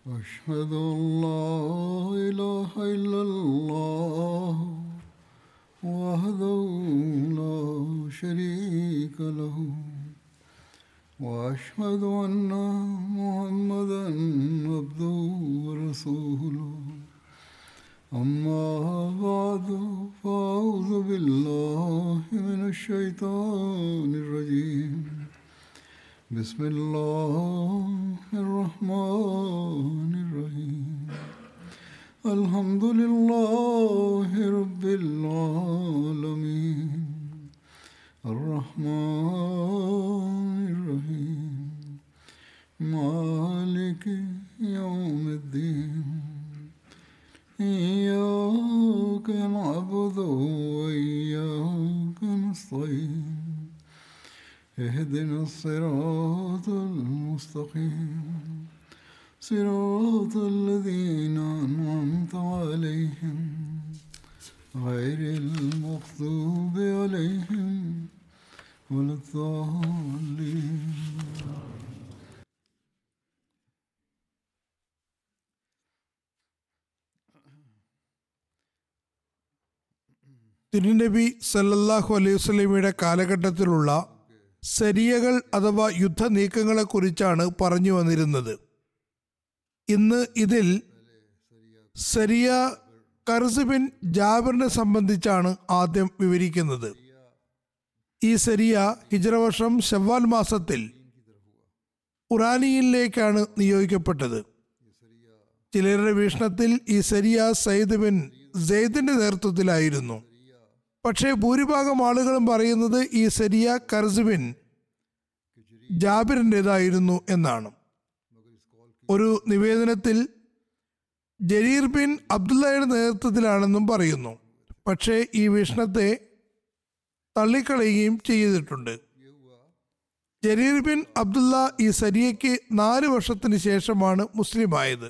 أشهد أن لا إله إلا الله وحده لا شريك له وأشهد أن محمدا عبده ورسوله أما بعد فأعوذ بالله من الشيطان الرجيم بسم الله الرحمن الرحيم الحمد لله رب العالمين الرحمن الرحيم مالك يوم الدين إياك نعبد وإياك نستعين اهدنا الصراط المستقيم صراط الذين أنعمت عليهم غير المغضوب عليهم ولا الضالين തിരുനബി സല്ലല്ലാഹു അലൈഹി വസല്ലമയുടെ കാലഘട്ടത്തിലുള്ള സരിയകൾ അഥവാ യുദ്ധ നീക്കങ്ങളെ കുറിച്ചാണ് പറഞ്ഞു വന്നിരുന്നത് ഇന്ന് ഇതിൽ സരിയ കർസ് ബിൻ ജാബിറിനെ സംബന്ധിച്ചാണ് ആദ്യം വിവരിക്കുന്നത് ഈ സരിയ ഹിജറ വർഷം ഷവ്വാൽ മാസത്തിൽ ഉറാനിയിലേക്കാണ് നിയോഗിക്കപ്പെട്ടത് ചിലരുടെ വീക്ഷണത്തിൽ ഈ സരിയ സയ്യിദ് ബിൻ സെയ്ദിന്റെ നേതൃത്വത്തിലായിരുന്നു പക്ഷേ ഭൂരിഭാഗം ആളുകളും പറയുന്നത് ഈ സരിയ കർസുബിൻ ജാബിറിൻ്റെതായിരുന്നു എന്നാണ് ഒരു നിവേദനത്തിൽ ജരീർ ബിൻ അബ്ദുള്ളയുടെ നേതൃത്വത്തിലാണെന്നും പറയുന്നു പക്ഷേ ഈ വീക്ഷണത്തെ തള്ളിക്കളയുകയും ചെയ്തിട്ടുണ്ട് ജരീർ ബിൻ അബ്ദുള്ള ഈ സരിയയ്ക്ക് നാല് വർഷത്തിന് ശേഷമാണ് മുസ്ലിമായത്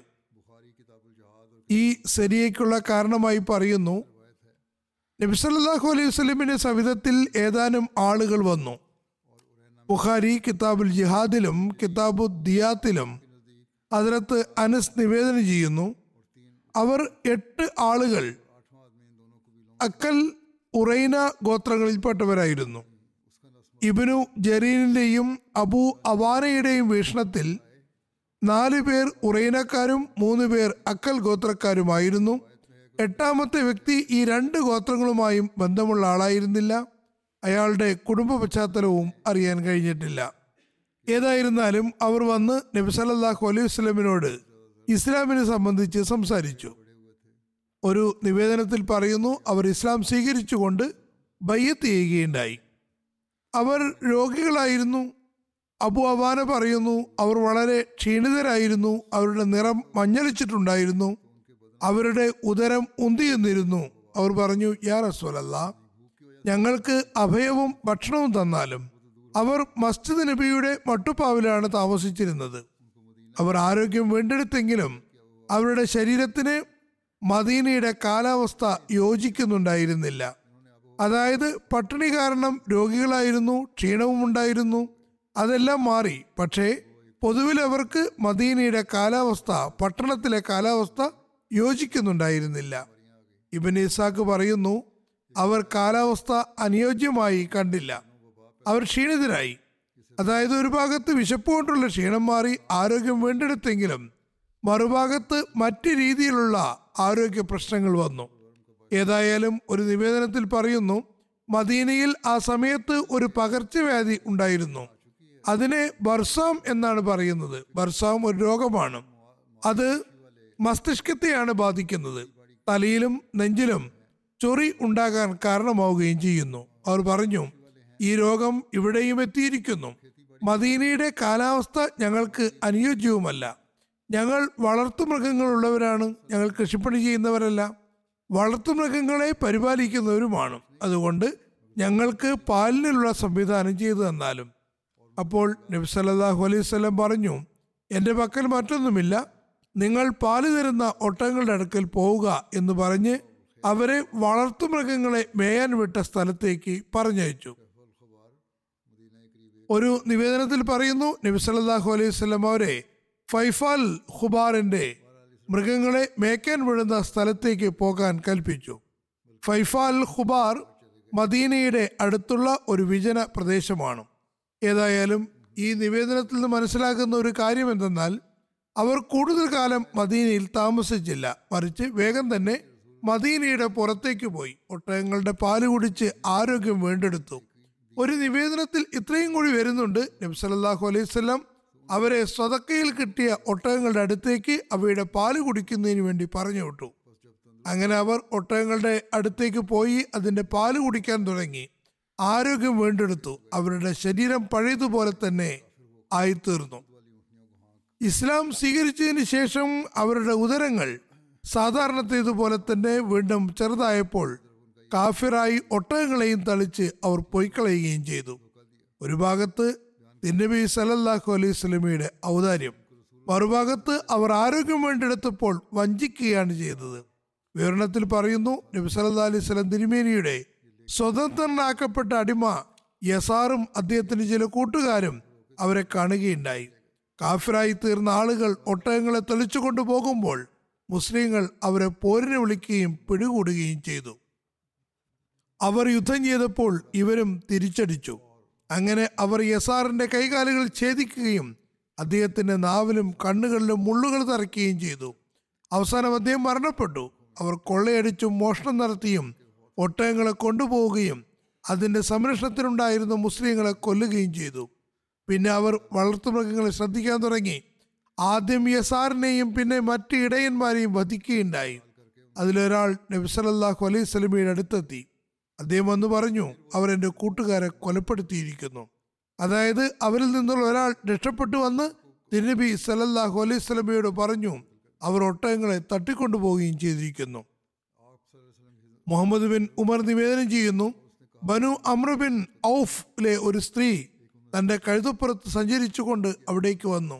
ഈ സരിയയ്ക്കുള്ള കാരണമായി പറയുന്നു നബിസല്ലാഹു അലൈഹി വസ്ലമിന്റെ സവിധത്തിൽ ഏതാനും ആളുകൾ വന്നു ബുഖാരി കിതാബുൽ ജിഹാദിലും കിതാബു ദിയാത്തിലും അതിനകത്ത് അനസ് നിവേദനം ചെയ്യുന്നു അവർ എട്ട് ആളുകൾ അക്കൽ ഉറൈന ഗോത്രങ്ങളിൽപ്പെട്ടവരായിരുന്നു ഇബനു ജറീനിന്റെയും അബു അവാനയുടെയും വീക്ഷണത്തിൽ നാല് പേർ ഉറൈനക്കാരും മൂന്ന് പേർ അക്കൽ ഗോത്രക്കാരുമായിരുന്നു എട്ടാമത്തെ വ്യക്തി ഈ രണ്ട് ഗോത്രങ്ങളുമായും ബന്ധമുള്ള ആളായിരുന്നില്ല അയാളുടെ കുടുംബ പശ്ചാത്തലവും അറിയാൻ കഴിഞ്ഞിട്ടില്ല ഏതായിരുന്നാലും അവർ വന്ന് നബി സല്ലല്ലാഹു അലൈഹി വസല്ലമിനോട് ഇസ്ലാമിനെ സംബന്ധിച്ച് സംസാരിച്ചു ഒരു നിവേദനത്തിൽ പറയുന്നു അവർ ഇസ്ലാം സ്വീകരിച്ചുകൊണ്ട് ബയ്യത്ത് ചെയ്യുകയുണ്ടായി അവർ രോഗികളായിരുന്നു അബു അവാന പറയുന്നു അവർ വളരെ ക്ഷീണിതരായിരുന്നു അവരുടെ നിറം മഞ്ഞളിച്ചിട്ടുണ്ടായിരുന്നു അവരുടെ ഉദരം ഉന്തിയെന്നിരുന്നു അവർ പറഞ്ഞു യാ റസൂലല്ല ഞങ്ങൾക്ക് അഭയവും ഭക്ഷണവും തന്നാലും അവർ മസ്ജിദ് നബിയുടെ മട്ടുപ്പാവിലാണ് താമസിച്ചിരുന്നത് അവർ ആരോഗ്യം വീണ്ടെടുത്തെങ്കിലും അവരുടെ ശരീരത്തിന് മദീനയുടെ കാലാവസ്ഥ യോജിക്കുന്നുണ്ടായിരുന്നില്ല അതായത് പട്ടിണി കാരണം രോഗികളായിരുന്നു ക്ഷീണവും ഉണ്ടായിരുന്നു അതെല്ലാം മാറി പക്ഷേ പൊതുവിൽ അവർക്ക് മദീനയുടെ കാലാവസ്ഥ പട്ടണത്തിലെ കാലാവസ്ഥ യോജിക്കുന്നുണ്ടായിരുന്നില്ല ഇബൻ ഇസാക്ക് പറയുന്നു അവർ കാലാവസ്ഥ അനുയോജ്യമായി കണ്ടില്ല അവർ ക്ഷീണിതരായി അതായത് ഒരു ഭാഗത്ത് വിശപ്പ് കൊണ്ടുള്ള ക്ഷീണം മാറി ആരോഗ്യം വീണ്ടെടുത്തെങ്കിലും മറുഭാഗത്ത് മറ്റ് രീതിയിലുള്ള ആരോഗ്യ പ്രശ്നങ്ങൾ വന്നു ഏതായാലും ഒരു നിവേദനത്തിൽ പറയുന്നു മദീനയിൽ ആ സമയത്ത് ഒരു പകർച്ചവ്യാധി ഉണ്ടായിരുന്നു അതിനെ ബർസാം എന്നാണ് പറയുന്നത് ബർസാം ഒരു രോഗമാണ് അത് മസ്തിഷ്കത്തെയാണ് ബാധിക്കുന്നത് തലയിലും നെഞ്ചിലും ചൊറി ഉണ്ടാകാൻ കാരണമാവുകയും ചെയ്യുന്നു അവർ പറഞ്ഞു ഈ രോഗം ഇവിടെയും എത്തിയിരിക്കുന്നു മദീനയുടെ കാലാവസ്ഥ ഞങ്ങൾക്ക് അനുയോജ്യവുമല്ല ഞങ്ങൾ വളർത്തുമൃഗങ്ങളുള്ളവരാണ് ഞങ്ങൾ കൃഷിപ്പണി ചെയ്യുന്നവരല്ല വളർത്തുമൃഗങ്ങളെ പരിപാലിക്കുന്നവരുമാണ് അതുകൊണ്ട് ഞങ്ങൾക്ക് പാലിനുള്ള സംവിധാനം ചെയ്തു തന്നാലും അപ്പോൾ നബി സല്ലല്ലാഹു അലൈഹി വസല്ലം പറഞ്ഞു എൻ്റെ പക്കൽ മറ്റൊന്നുമില്ല നിങ്ങൾ പാല് തരുന്ന ഒട്ടകങ്ങളുടെ അടുക്കൽ പോവുക എന്ന് പറഞ്ഞ് അവരെ വളർത്തുമൃഗങ്ങളെ മേയാൻ വിട്ട സ്ഥലത്തേക്ക് പറഞ്ഞയച്ചു ഒരു നിവേദനത്തിൽ പറയുന്നു നബി സല്ലല്ലാഹു അലൈഹി വസല്ലം അവരെ ഫൈഫാൽ ഖുബാറിന്റെ മൃഗങ്ങളെ മേക്കാൻ വിടുന്ന സ്ഥലത്തേക്ക് പോകാൻ കൽപ്പിച്ചു ഫൈഫാൽ ഖുബാർ മദീനയുടെ അടുത്തുള്ള ഒരു വിജന പ്രദേശമാണ് ഏതായാലും ഈ നിവേദനത്തിൽ നിന്ന് മനസ്സിലാക്കുന്ന ഒരു കാര്യം എന്തെന്നാൽ അവർ കൂടുതൽ കാലം മദീനയിൽ താമസിച്ചില്ല മറിച്ച് വേഗം തന്നെ മദീനയുടെ പുറത്തേക്ക് പോയി ഒട്ടകങ്ങളുടെ പാല് കുടിച്ച് ആരോഗ്യം വീണ്ടെടുത്തു ഒരു നിവേദനത്തിൽ ഇത്രയും കൂടി വരുന്നുണ്ട് നബി സല്ലല്ലാഹു അലൈഹി വസല്ലം അവരെ സ്വതക്കയിൽ കിട്ടിയ ഒട്ടകങ്ങളുടെ അടുത്തേക്ക് അവയുടെ പാല് കുടിക്കുന്നതിന് വേണ്ടി പറഞ്ഞു വിട്ടു അങ്ങനെ അവർ ഒട്ടകങ്ങളുടെ അടുത്തേക്ക് പോയി അതിന്റെ പാല് കുടിക്കാൻ തുടങ്ങി ആരോഗ്യം വീണ്ടെടുത്തു അവരുടെ ശരീരം പഴയതുപോലെ തന്നെ ആയിത്തീർന്നു ഇസ്ലാം സ്വീകരിച്ചതിന് ശേഷം അവരുടെ ഉദരങ്ങൾ സാധാരണത്തേതുപോലെ തന്നെ വീണ്ടും ചെറുതായപ്പോൾ കാഫിറായി ഒട്ടകങ്ങളെയും തളിച്ച് അവർ പൊയ്ക്കളയുകയും ചെയ്തു ഒരു ഭാഗത്ത് തിന്നബി സലല്ലാഹു അലൈഹി സ്വലമിയുടെ ഔദാര്യം മറുഭാഗത്ത് അവർ ആരോഗ്യം വേണ്ടെടുത്തപ്പോൾ വഞ്ചിക്കുകയാണ് ചെയ്തത് വിവരണത്തിൽ പറയുന്നു നബി സല്ലാ അലൈഹി സ്വലം തിരുമേനിയുടെ സ്വതന്ത്രനാക്കപ്പെട്ട അടിമ യസാറും അദ്ദേഹത്തിന് ചില കൂട്ടുകാരും അവരെ കാണുകയുണ്ടായി കാഫിറായി തീർന്ന ആളുകൾ ഒട്ടകങ്ങളെ തെളിച്ചു കൊണ്ടുപോകുമ്പോൾ മുസ്ലിങ്ങൾ അവരെ പോരിനെ വിളിക്കുകയും പിടികൂടുകയും ചെയ്തു അവർ യുദ്ധം ചെയ്തപ്പോൾ ഇവരും തിരിച്ചടിച്ചു അങ്ങനെ അവർ യസാറിന്റെ കൈകാലുകൾ ഛേദിക്കുകയും അദ്ദേഹത്തിന്റെ നാവിലും കണ്ണുകളിലും മുള്ളുകൾ തറയ്ക്കുകയും ചെയ്തു അവസാനം അദ്ദേഹം മരണപ്പെട്ടു അവർ കൊള്ളയടിച്ചും മോഷണം നടത്തിയും ഒട്ടകങ്ങളെ കൊണ്ടുപോവുകയും അതിന്റെ സംരക്ഷണത്തിനുണ്ടായിരുന്ന മുസ്ലിങ്ങളെ കൊല്ലുകയും ചെയ്തു പിന്നെ അവർ വളർത്തുമൃഗങ്ങളെ ശ്രദ്ധിക്കാൻ തുടങ്ങി ആദ്യം യസാറിനെയും പിന്നെ മറ്റ് ഇടയന്മാരെയും വധിക്കുകയുണ്ടായി അതിലൊരാൾ നബി സല്ലല്ലാഹു അലൈഹി സ്വലമിയുടെ അടുത്തെത്തി അദ്ദേഹം വന്ന് പറഞ്ഞു അവർ എൻ്റെ കൂട്ടുകാരെ കൊലപ്പെടുത്തിയിരിക്കുന്നു അതായത് അവരിൽ നിന്നുള്ള ഒരാൾ രക്ഷപ്പെട്ടു വന്ന് തിരുനബി സല്ലല്ലാഹു അലൈഹി സ്വലമയോട് പറഞ്ഞു അവർ ഒട്ടകങ്ങളെ തട്ടിക്കൊണ്ടുപോവുകയും ചെയ്തിരിക്കുന്നു മുഹമ്മദ് ബിൻ ഉമർ നിവേദനം ചെയ്യുന്നു ബനു അമ്ര ബിൻ ഔഫിലെ ഒരു സ്ത്രീ തന്റെ കഴുതപ്പുറത്ത് സഞ്ചരിച്ചുകൊണ്ട് അവിടേക്ക് വന്നു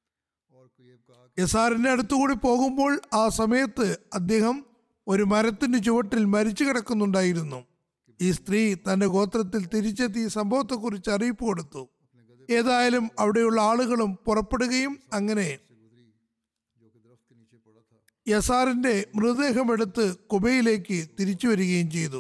യസാറിന്റെ അടുത്തുകൂടി പോകുമ്പോൾ ആ സമയത്ത് അദ്ദേഹം ഒരു മരത്തിന്റെ ചുവട്ടിൽ മരിച്ചു കിടക്കുന്നുണ്ടായിരുന്നു ഈ സ്ത്രീ തന്റെ ഗോത്രത്തിൽ തിരിച്ചെത്തി ഈ സംഭവത്തെക്കുറിച്ച് അറിയിപ്പ് കൊടുത്തു ഏതായാലും അവിടെയുള്ള ആളുകളും പുറപ്പെടുകയും അങ്ങനെ യസാറിന്റെ മൃതദേഹം എടുത്ത് കുബയിലേക്ക് തിരിച്ചു വരികയും ചെയ്തു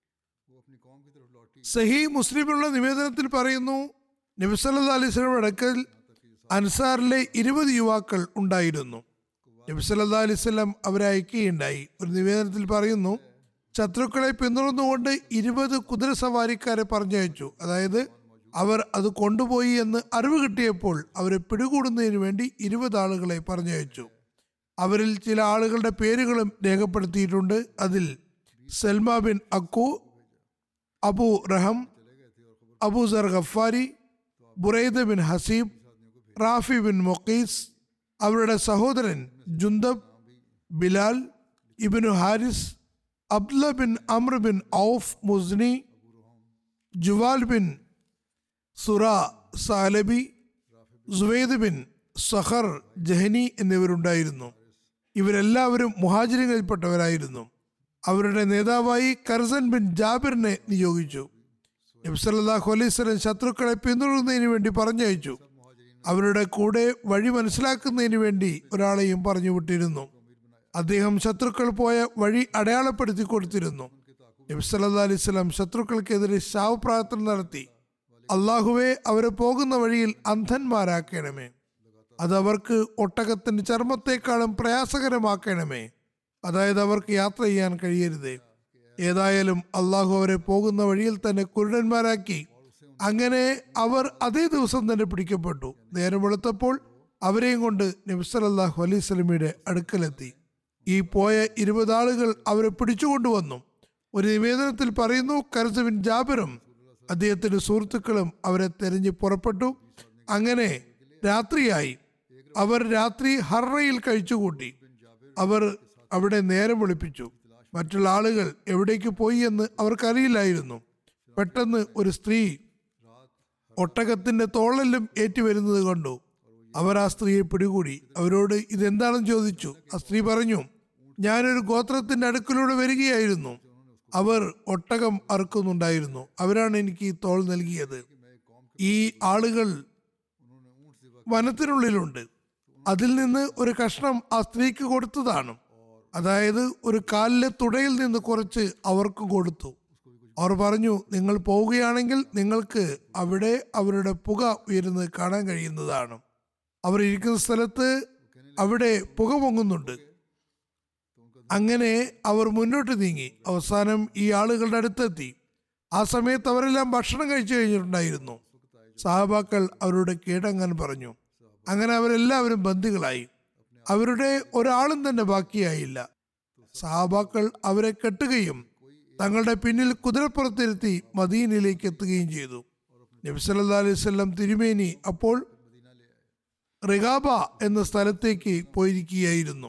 സഹി മുസ്ലിമുള്ള നിവേദനത്തിൽ പറയുന്നു നബിസല്ലാ അലൈഹി സ്വലം അടുക്കൽ അൻസാറിലെ ഇരുപത് യുവാക്കൾ ഉണ്ടായിരുന്നു നബിസല്ലാ അലൈഹി സ്വലം അവരെ അയക്കുകയുണ്ടായി ഒരു നിവേദനത്തിൽ പറയുന്നു ശത്രുക്കളെ പിന്തുടർന്നുകൊണ്ട് ഇരുപത് കുതിരസവാരിക്കാരെ പറഞ്ഞയച്ചു അതായത് അവർ അത് കൊണ്ടുപോയി എന്ന് അറിവ് കിട്ടിയപ്പോൾ അവരെ പിടികൂടുന്നതിന് വേണ്ടി ഇരുപത് ആളുകളെ പറഞ്ഞയച്ചു അവരിൽ ചില ആളുകളുടെ പേരുകളും രേഖപ്പെടുത്തിയിട്ടുണ്ട് അതിൽ Salma bin Akku Abu Raham Abu Sar Ghafari Buraida bin Haseeb Rafi bin Mokkees അവരുടെ സഹോദരൻ Jundab Bilal Ibnu Haris Abdullah bin Amra bin Auf Musni Juval bin Sura Salabi Suwaid bin Sahar Jahani എന്നിവരുണ്ടായിരുന്നു ഇവരെല്ലാവരും മുഹാജിരികളിൽപ്പെട്ടവരായിരുന്നു അവരുടെ നേതാവായി Karsan bin ജാബിറിനെ നിയോഗിച്ചു നബ്സല്ലാഹു അലൈസ്ലം ശത്രുക്കളെ പിന്തുടരുന്നതിന് വേണ്ടി പറഞ്ഞയച്ചു അവരുടെ കൂടെ വഴി മനസ്സിലാക്കുന്നതിന് വേണ്ടി ഒരാളെയും പറഞ്ഞു വിട്ടിരുന്നു അദ്ദേഹം ശത്രുക്കൾ പോയ വഴി അടയാളപ്പെടുത്തി കൊടുത്തിരുന്നു നബ്സല്ലാ അലൈസ്ലാം ശത്രുക്കൾക്കെതിരെ ശാവപ്രാർത്ഥന നടത്തി അള്ളാഹുവെ അവരെ പോകുന്ന വഴിയിൽ അന്ധന്മാരാക്കണമേ അത് അവർക്ക് ഒട്ടകത്തിന്റെ ചർമ്മത്തെക്കാളും പ്രയാസകരമാക്കണമേ അതായത് അവർക്ക് യാത്ര ചെയ്യാൻ കഴിയരുത് ഏതായാലും അള്ളാഹു അവരെ പോകുന്ന വഴിയിൽ തന്നെ കുരുടന്മാരാക്കി അങ്ങനെ അവർ അതേ ദിവസം തന്നെ പിടിക്കപ്പെട്ടു നേരം വെളുത്തപ്പോൾ അവരെയും കൊണ്ട് നബ്സലല്ലാഹു അലൈഹി സ്വലമിയുടെ അടുക്കലെത്തി ഈ പോയ ഇരുപത് ആളുകൾ അവരെ പിടിച്ചുകൊണ്ടുവന്നു ഒരു നിവേദനത്തിൽ പറയുന്നു കരസ് ബിൻ ജാബിറും അദ്ദേഹത്തിന്റെ സുഹൃത്തുക്കളും അവരെ തെരഞ്ഞു പുറപ്പെട്ടു അങ്ങനെ രാത്രിയായി അവർ രാത്രി ഹർറയിൽ കഴിച്ചുകൂട്ടി അവർ അവിടെ നേരം വെളുപ്പിച്ചു മറ്റുള്ള ആളുകൾ എവിടേക്ക് പോയി എന്ന് അവർക്കറിയില്ലായിരുന്നു പെട്ടെന്ന് ഒരു സ്ത്രീ ഒട്ടകത്തിന്റെ തോളെല്ലാം ഏറ്റുവരുന്നത് കണ്ടു അവർ ആ സ്ത്രീയെ പിടികൂടി അവരോട് ഇതെന്താണെന്ന് ചോദിച്ചു ആ സ്ത്രീ പറഞ്ഞു ഞാനൊരു ഗോത്രത്തിന്റെ അടുക്കിലൂടെ വരികയായിരുന്നു അവർ ഒട്ടകം അറുക്കുന്നുണ്ടായിരുന്നു അവരാണ് എനിക്ക് ഈ തോൾ നൽകിയത് ഈ ആളുകൾ വനത്തിനുള്ളിലുണ്ട് അതിൽ നിന്ന് ഒരു കഷ്ണം ആ സ്ത്രീക്ക് കൊടുത്തതാണ് അതായത് ഒരു കാലിലെ തുടയിൽ നിന്ന് കുറച്ച് അവർക്ക് കൊടുത്തു അവർ പറഞ്ഞു നിങ്ങൾ പോവുകയാണെങ്കിൽ നിങ്ങൾക്ക് അവിടെ അവരുടെ പുക ഉയരുന്നത് കാണാൻ കഴിയുന്നതാണ് അവർ ഇരിക്കുന്ന സ്ഥലത്ത് അവിടെ പുക പൊങ്ങുന്നുണ്ട് അങ്ങനെ അവർ മുന്നോട്ട് നീങ്ങി അവസാനം ഈ ആളുകളുടെ അടുത്തെത്തി ആ സമയത്ത് അവരെല്ലാം ഭക്ഷണം കഴിച്ചു കഴിഞ്ഞിട്ടുണ്ടായിരുന്നു സാഹബാക്കൾ അവരുടെ കീഴടങ്ങാൻ പറഞ്ഞു അങ്ങനെ അവരെല്ലാവരും ബന്ദികളായി അവരുടെ ഒരാളും തന്നെ ബാക്കിയായില്ല സഹാബാക്കൾ അവരെ കെട്ടുകയും തങ്ങളുടെ പിന്നിൽ കുതിരപ്പുറത്തിരുത്തി മദീനയിലേക്ക് എത്തുകയും ചെയ്തു നബി സല്ലല്ലാഹു അലൈഹി വസല്ലം തിരുമേനി അപ്പോൾ റിഗാബ എന്ന സ്ഥലത്തേക്ക് പോയിരിക്കുകയായിരുന്നു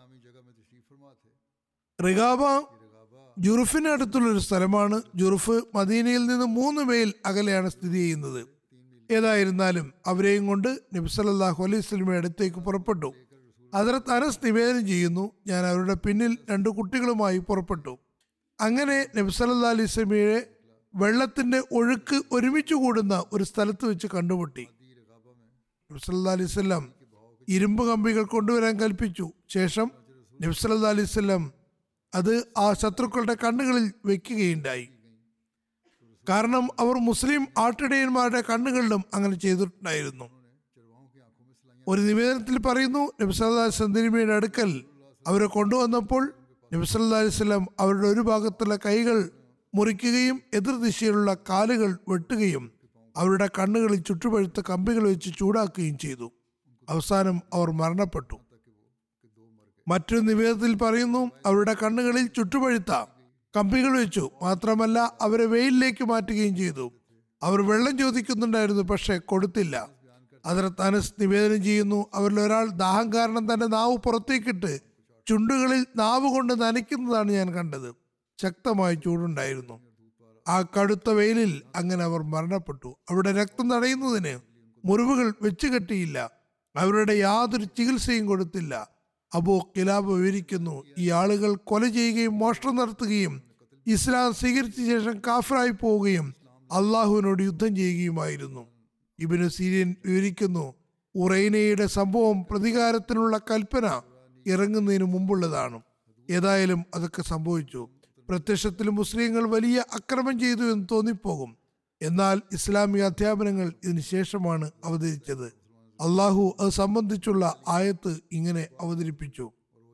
റിഗാബ ജുറുഫിന് അടുത്തുള്ള ഒരു സ്ഥലമാണ് ജുറുഫ് മദീനയിൽ നിന്ന് മൂന്ന് മൈൽ അകലെയാണ് സ്ഥിതി ചെയ്യുന്നത് ഏതായിരുന്നാലും അവരെയും കൊണ്ട് നബി സല്ലല്ലാഹു അലൈഹി വസല്ലമയുടെ അടുത്തേക്ക് പുറപ്പെട്ടു അതിർത്ത് അനസ് നിവേദനം ചെയ്യുന്നു ഞാൻ അവരുടെ പിന്നിൽ രണ്ട് കുട്ടികളുമായി പുറപ്പെട്ടു അങ്ങനെ നബി സല്ലല്ലാഹു അലൈഹി വസല്ലമയെ വെള്ളത്തിന്റെ ഒഴുക്ക് ഒരുമിച്ച് കൂടുന്ന ഒരു സ്ഥലത്ത് വെച്ച് കണ്ടുമുട്ടി നബി സല്ലല്ലാഹു അലൈഹി വസല്ലം ഇരുമ്പ് കമ്പികൾ കൊണ്ടുവരാൻ കൽപ്പിച്ചു ശേഷം നബി സല്ലല്ലാഹു അലൈഹി വസല്ലം അത് ആ ശത്രുക്കളുടെ കണ്ണുകളിൽ വെക്കുകയുണ്ടായി കാരണം അവർ മുസ്ലിം ആട്ടിടയന്മാരുടെ കണ്ണുകളിലും അങ്ങനെ ചെയ്തിട്ടുണ്ടായിരുന്നു ഒരു നിവേദനത്തിൽ പറയുന്നു നബി സല്ലല്ലാഹു അലൈഹി വസല്ലം തിരുമേനിയുടെ അടുക്കൽ അവരെ കൊണ്ടുവന്നപ്പോൾ നബി സല്ലല്ലാഹു അലൈഹി വസല്ലം അവരുടെ ഒരു ഭാഗത്തുള്ള കൈകൾ മുറിക്കുകയും എതിർദിശയിലുള്ള കാലുകൾ വെട്ടുകയും അവരുടെ കണ്ണുകളിൽ ചുട്ടുപഴുത്ത കമ്പികൾ വെച്ച് ചൂടാക്കുകയും ചെയ്തു അവസാനം അവർ മരണപ്പെട്ടു മറ്റൊരു നിവേദനത്തിൽ പറയുന്നു അവരുടെ കണ്ണുകളിൽ ചുട്ടുപഴുത്ത കമ്പികൾ വെച്ചു മാത്രമല്ല അവരെ വെയിലിലേക്ക് മാറ്റുകയും ചെയ്തു അവർ വെള്ളം ചോദിക്കുന്നുണ്ടായിരുന്നു പക്ഷെ കൊടുത്തില്ല അതിന് അനസ് നിവേദനം ചെയ്യുന്നു അവരിൽ ഒരാൾ ദാഹം കാരണം തന്റെ നാവ് പുറത്തേക്കിട്ട് ചുണ്ടുകളിൽ നാവ് കൊണ്ട് നനയ്ക്കുന്നതാണ് ഞാൻ കണ്ടത് ശക്തമായ ചൂടുണ്ടായിരുന്നു ആ കടുത്ത വെയിലിൽ അങ്ങനെ അവർ മരണപ്പെട്ടു അവിടെ രക്തം തടയുന്നതിന് മുറിവുകൾ വെച്ച് കെട്ടിയില്ല അവരുടെ യാതൊരു ചികിത്സയും കൊടുത്തില്ല അബൂ കിലാബ് വിവരിക്കുന്നു ഈ ആളുകൾ കൊല ചെയ്യുകയും മോഷണം നടത്തുകയും ഇസ്ലാം സ്വീകരിച്ച ശേഷം കാഫറായി പോവുകയും അള്ളാഹുവിനോട് യുദ്ധം ചെയ്യുകയുമായിരുന്നു ഇബിന് സീരിയൻ വിവരിക്കുന്നു ഉറൈനയുടെ സംഭവം പ്രതികാരത്തിനുള്ള കൽപ്പന ഇറങ്ങുന്നതിന് മുമ്പുള്ളതാണ് ഏതായാലും അതൊക്കെ സംഭവിച്ചു പ്രത്യക്ഷത്തിൽ മുസ്ലിങ്ങൾ വലിയ അക്രമം ചെയ്തു എന്ന് തോന്നിപ്പോകും എന്നാൽ ഇസ്ലാമിക അധ്യാപനങ്ങൾ ഇതിനു ശേഷമാണ് അവതരിച്ചത് അള്ളാഹു അത് സംബന്ധിച്ചുള്ള ആയത്ത് ഇങ്ങനെ അവതരിപ്പിച്ചു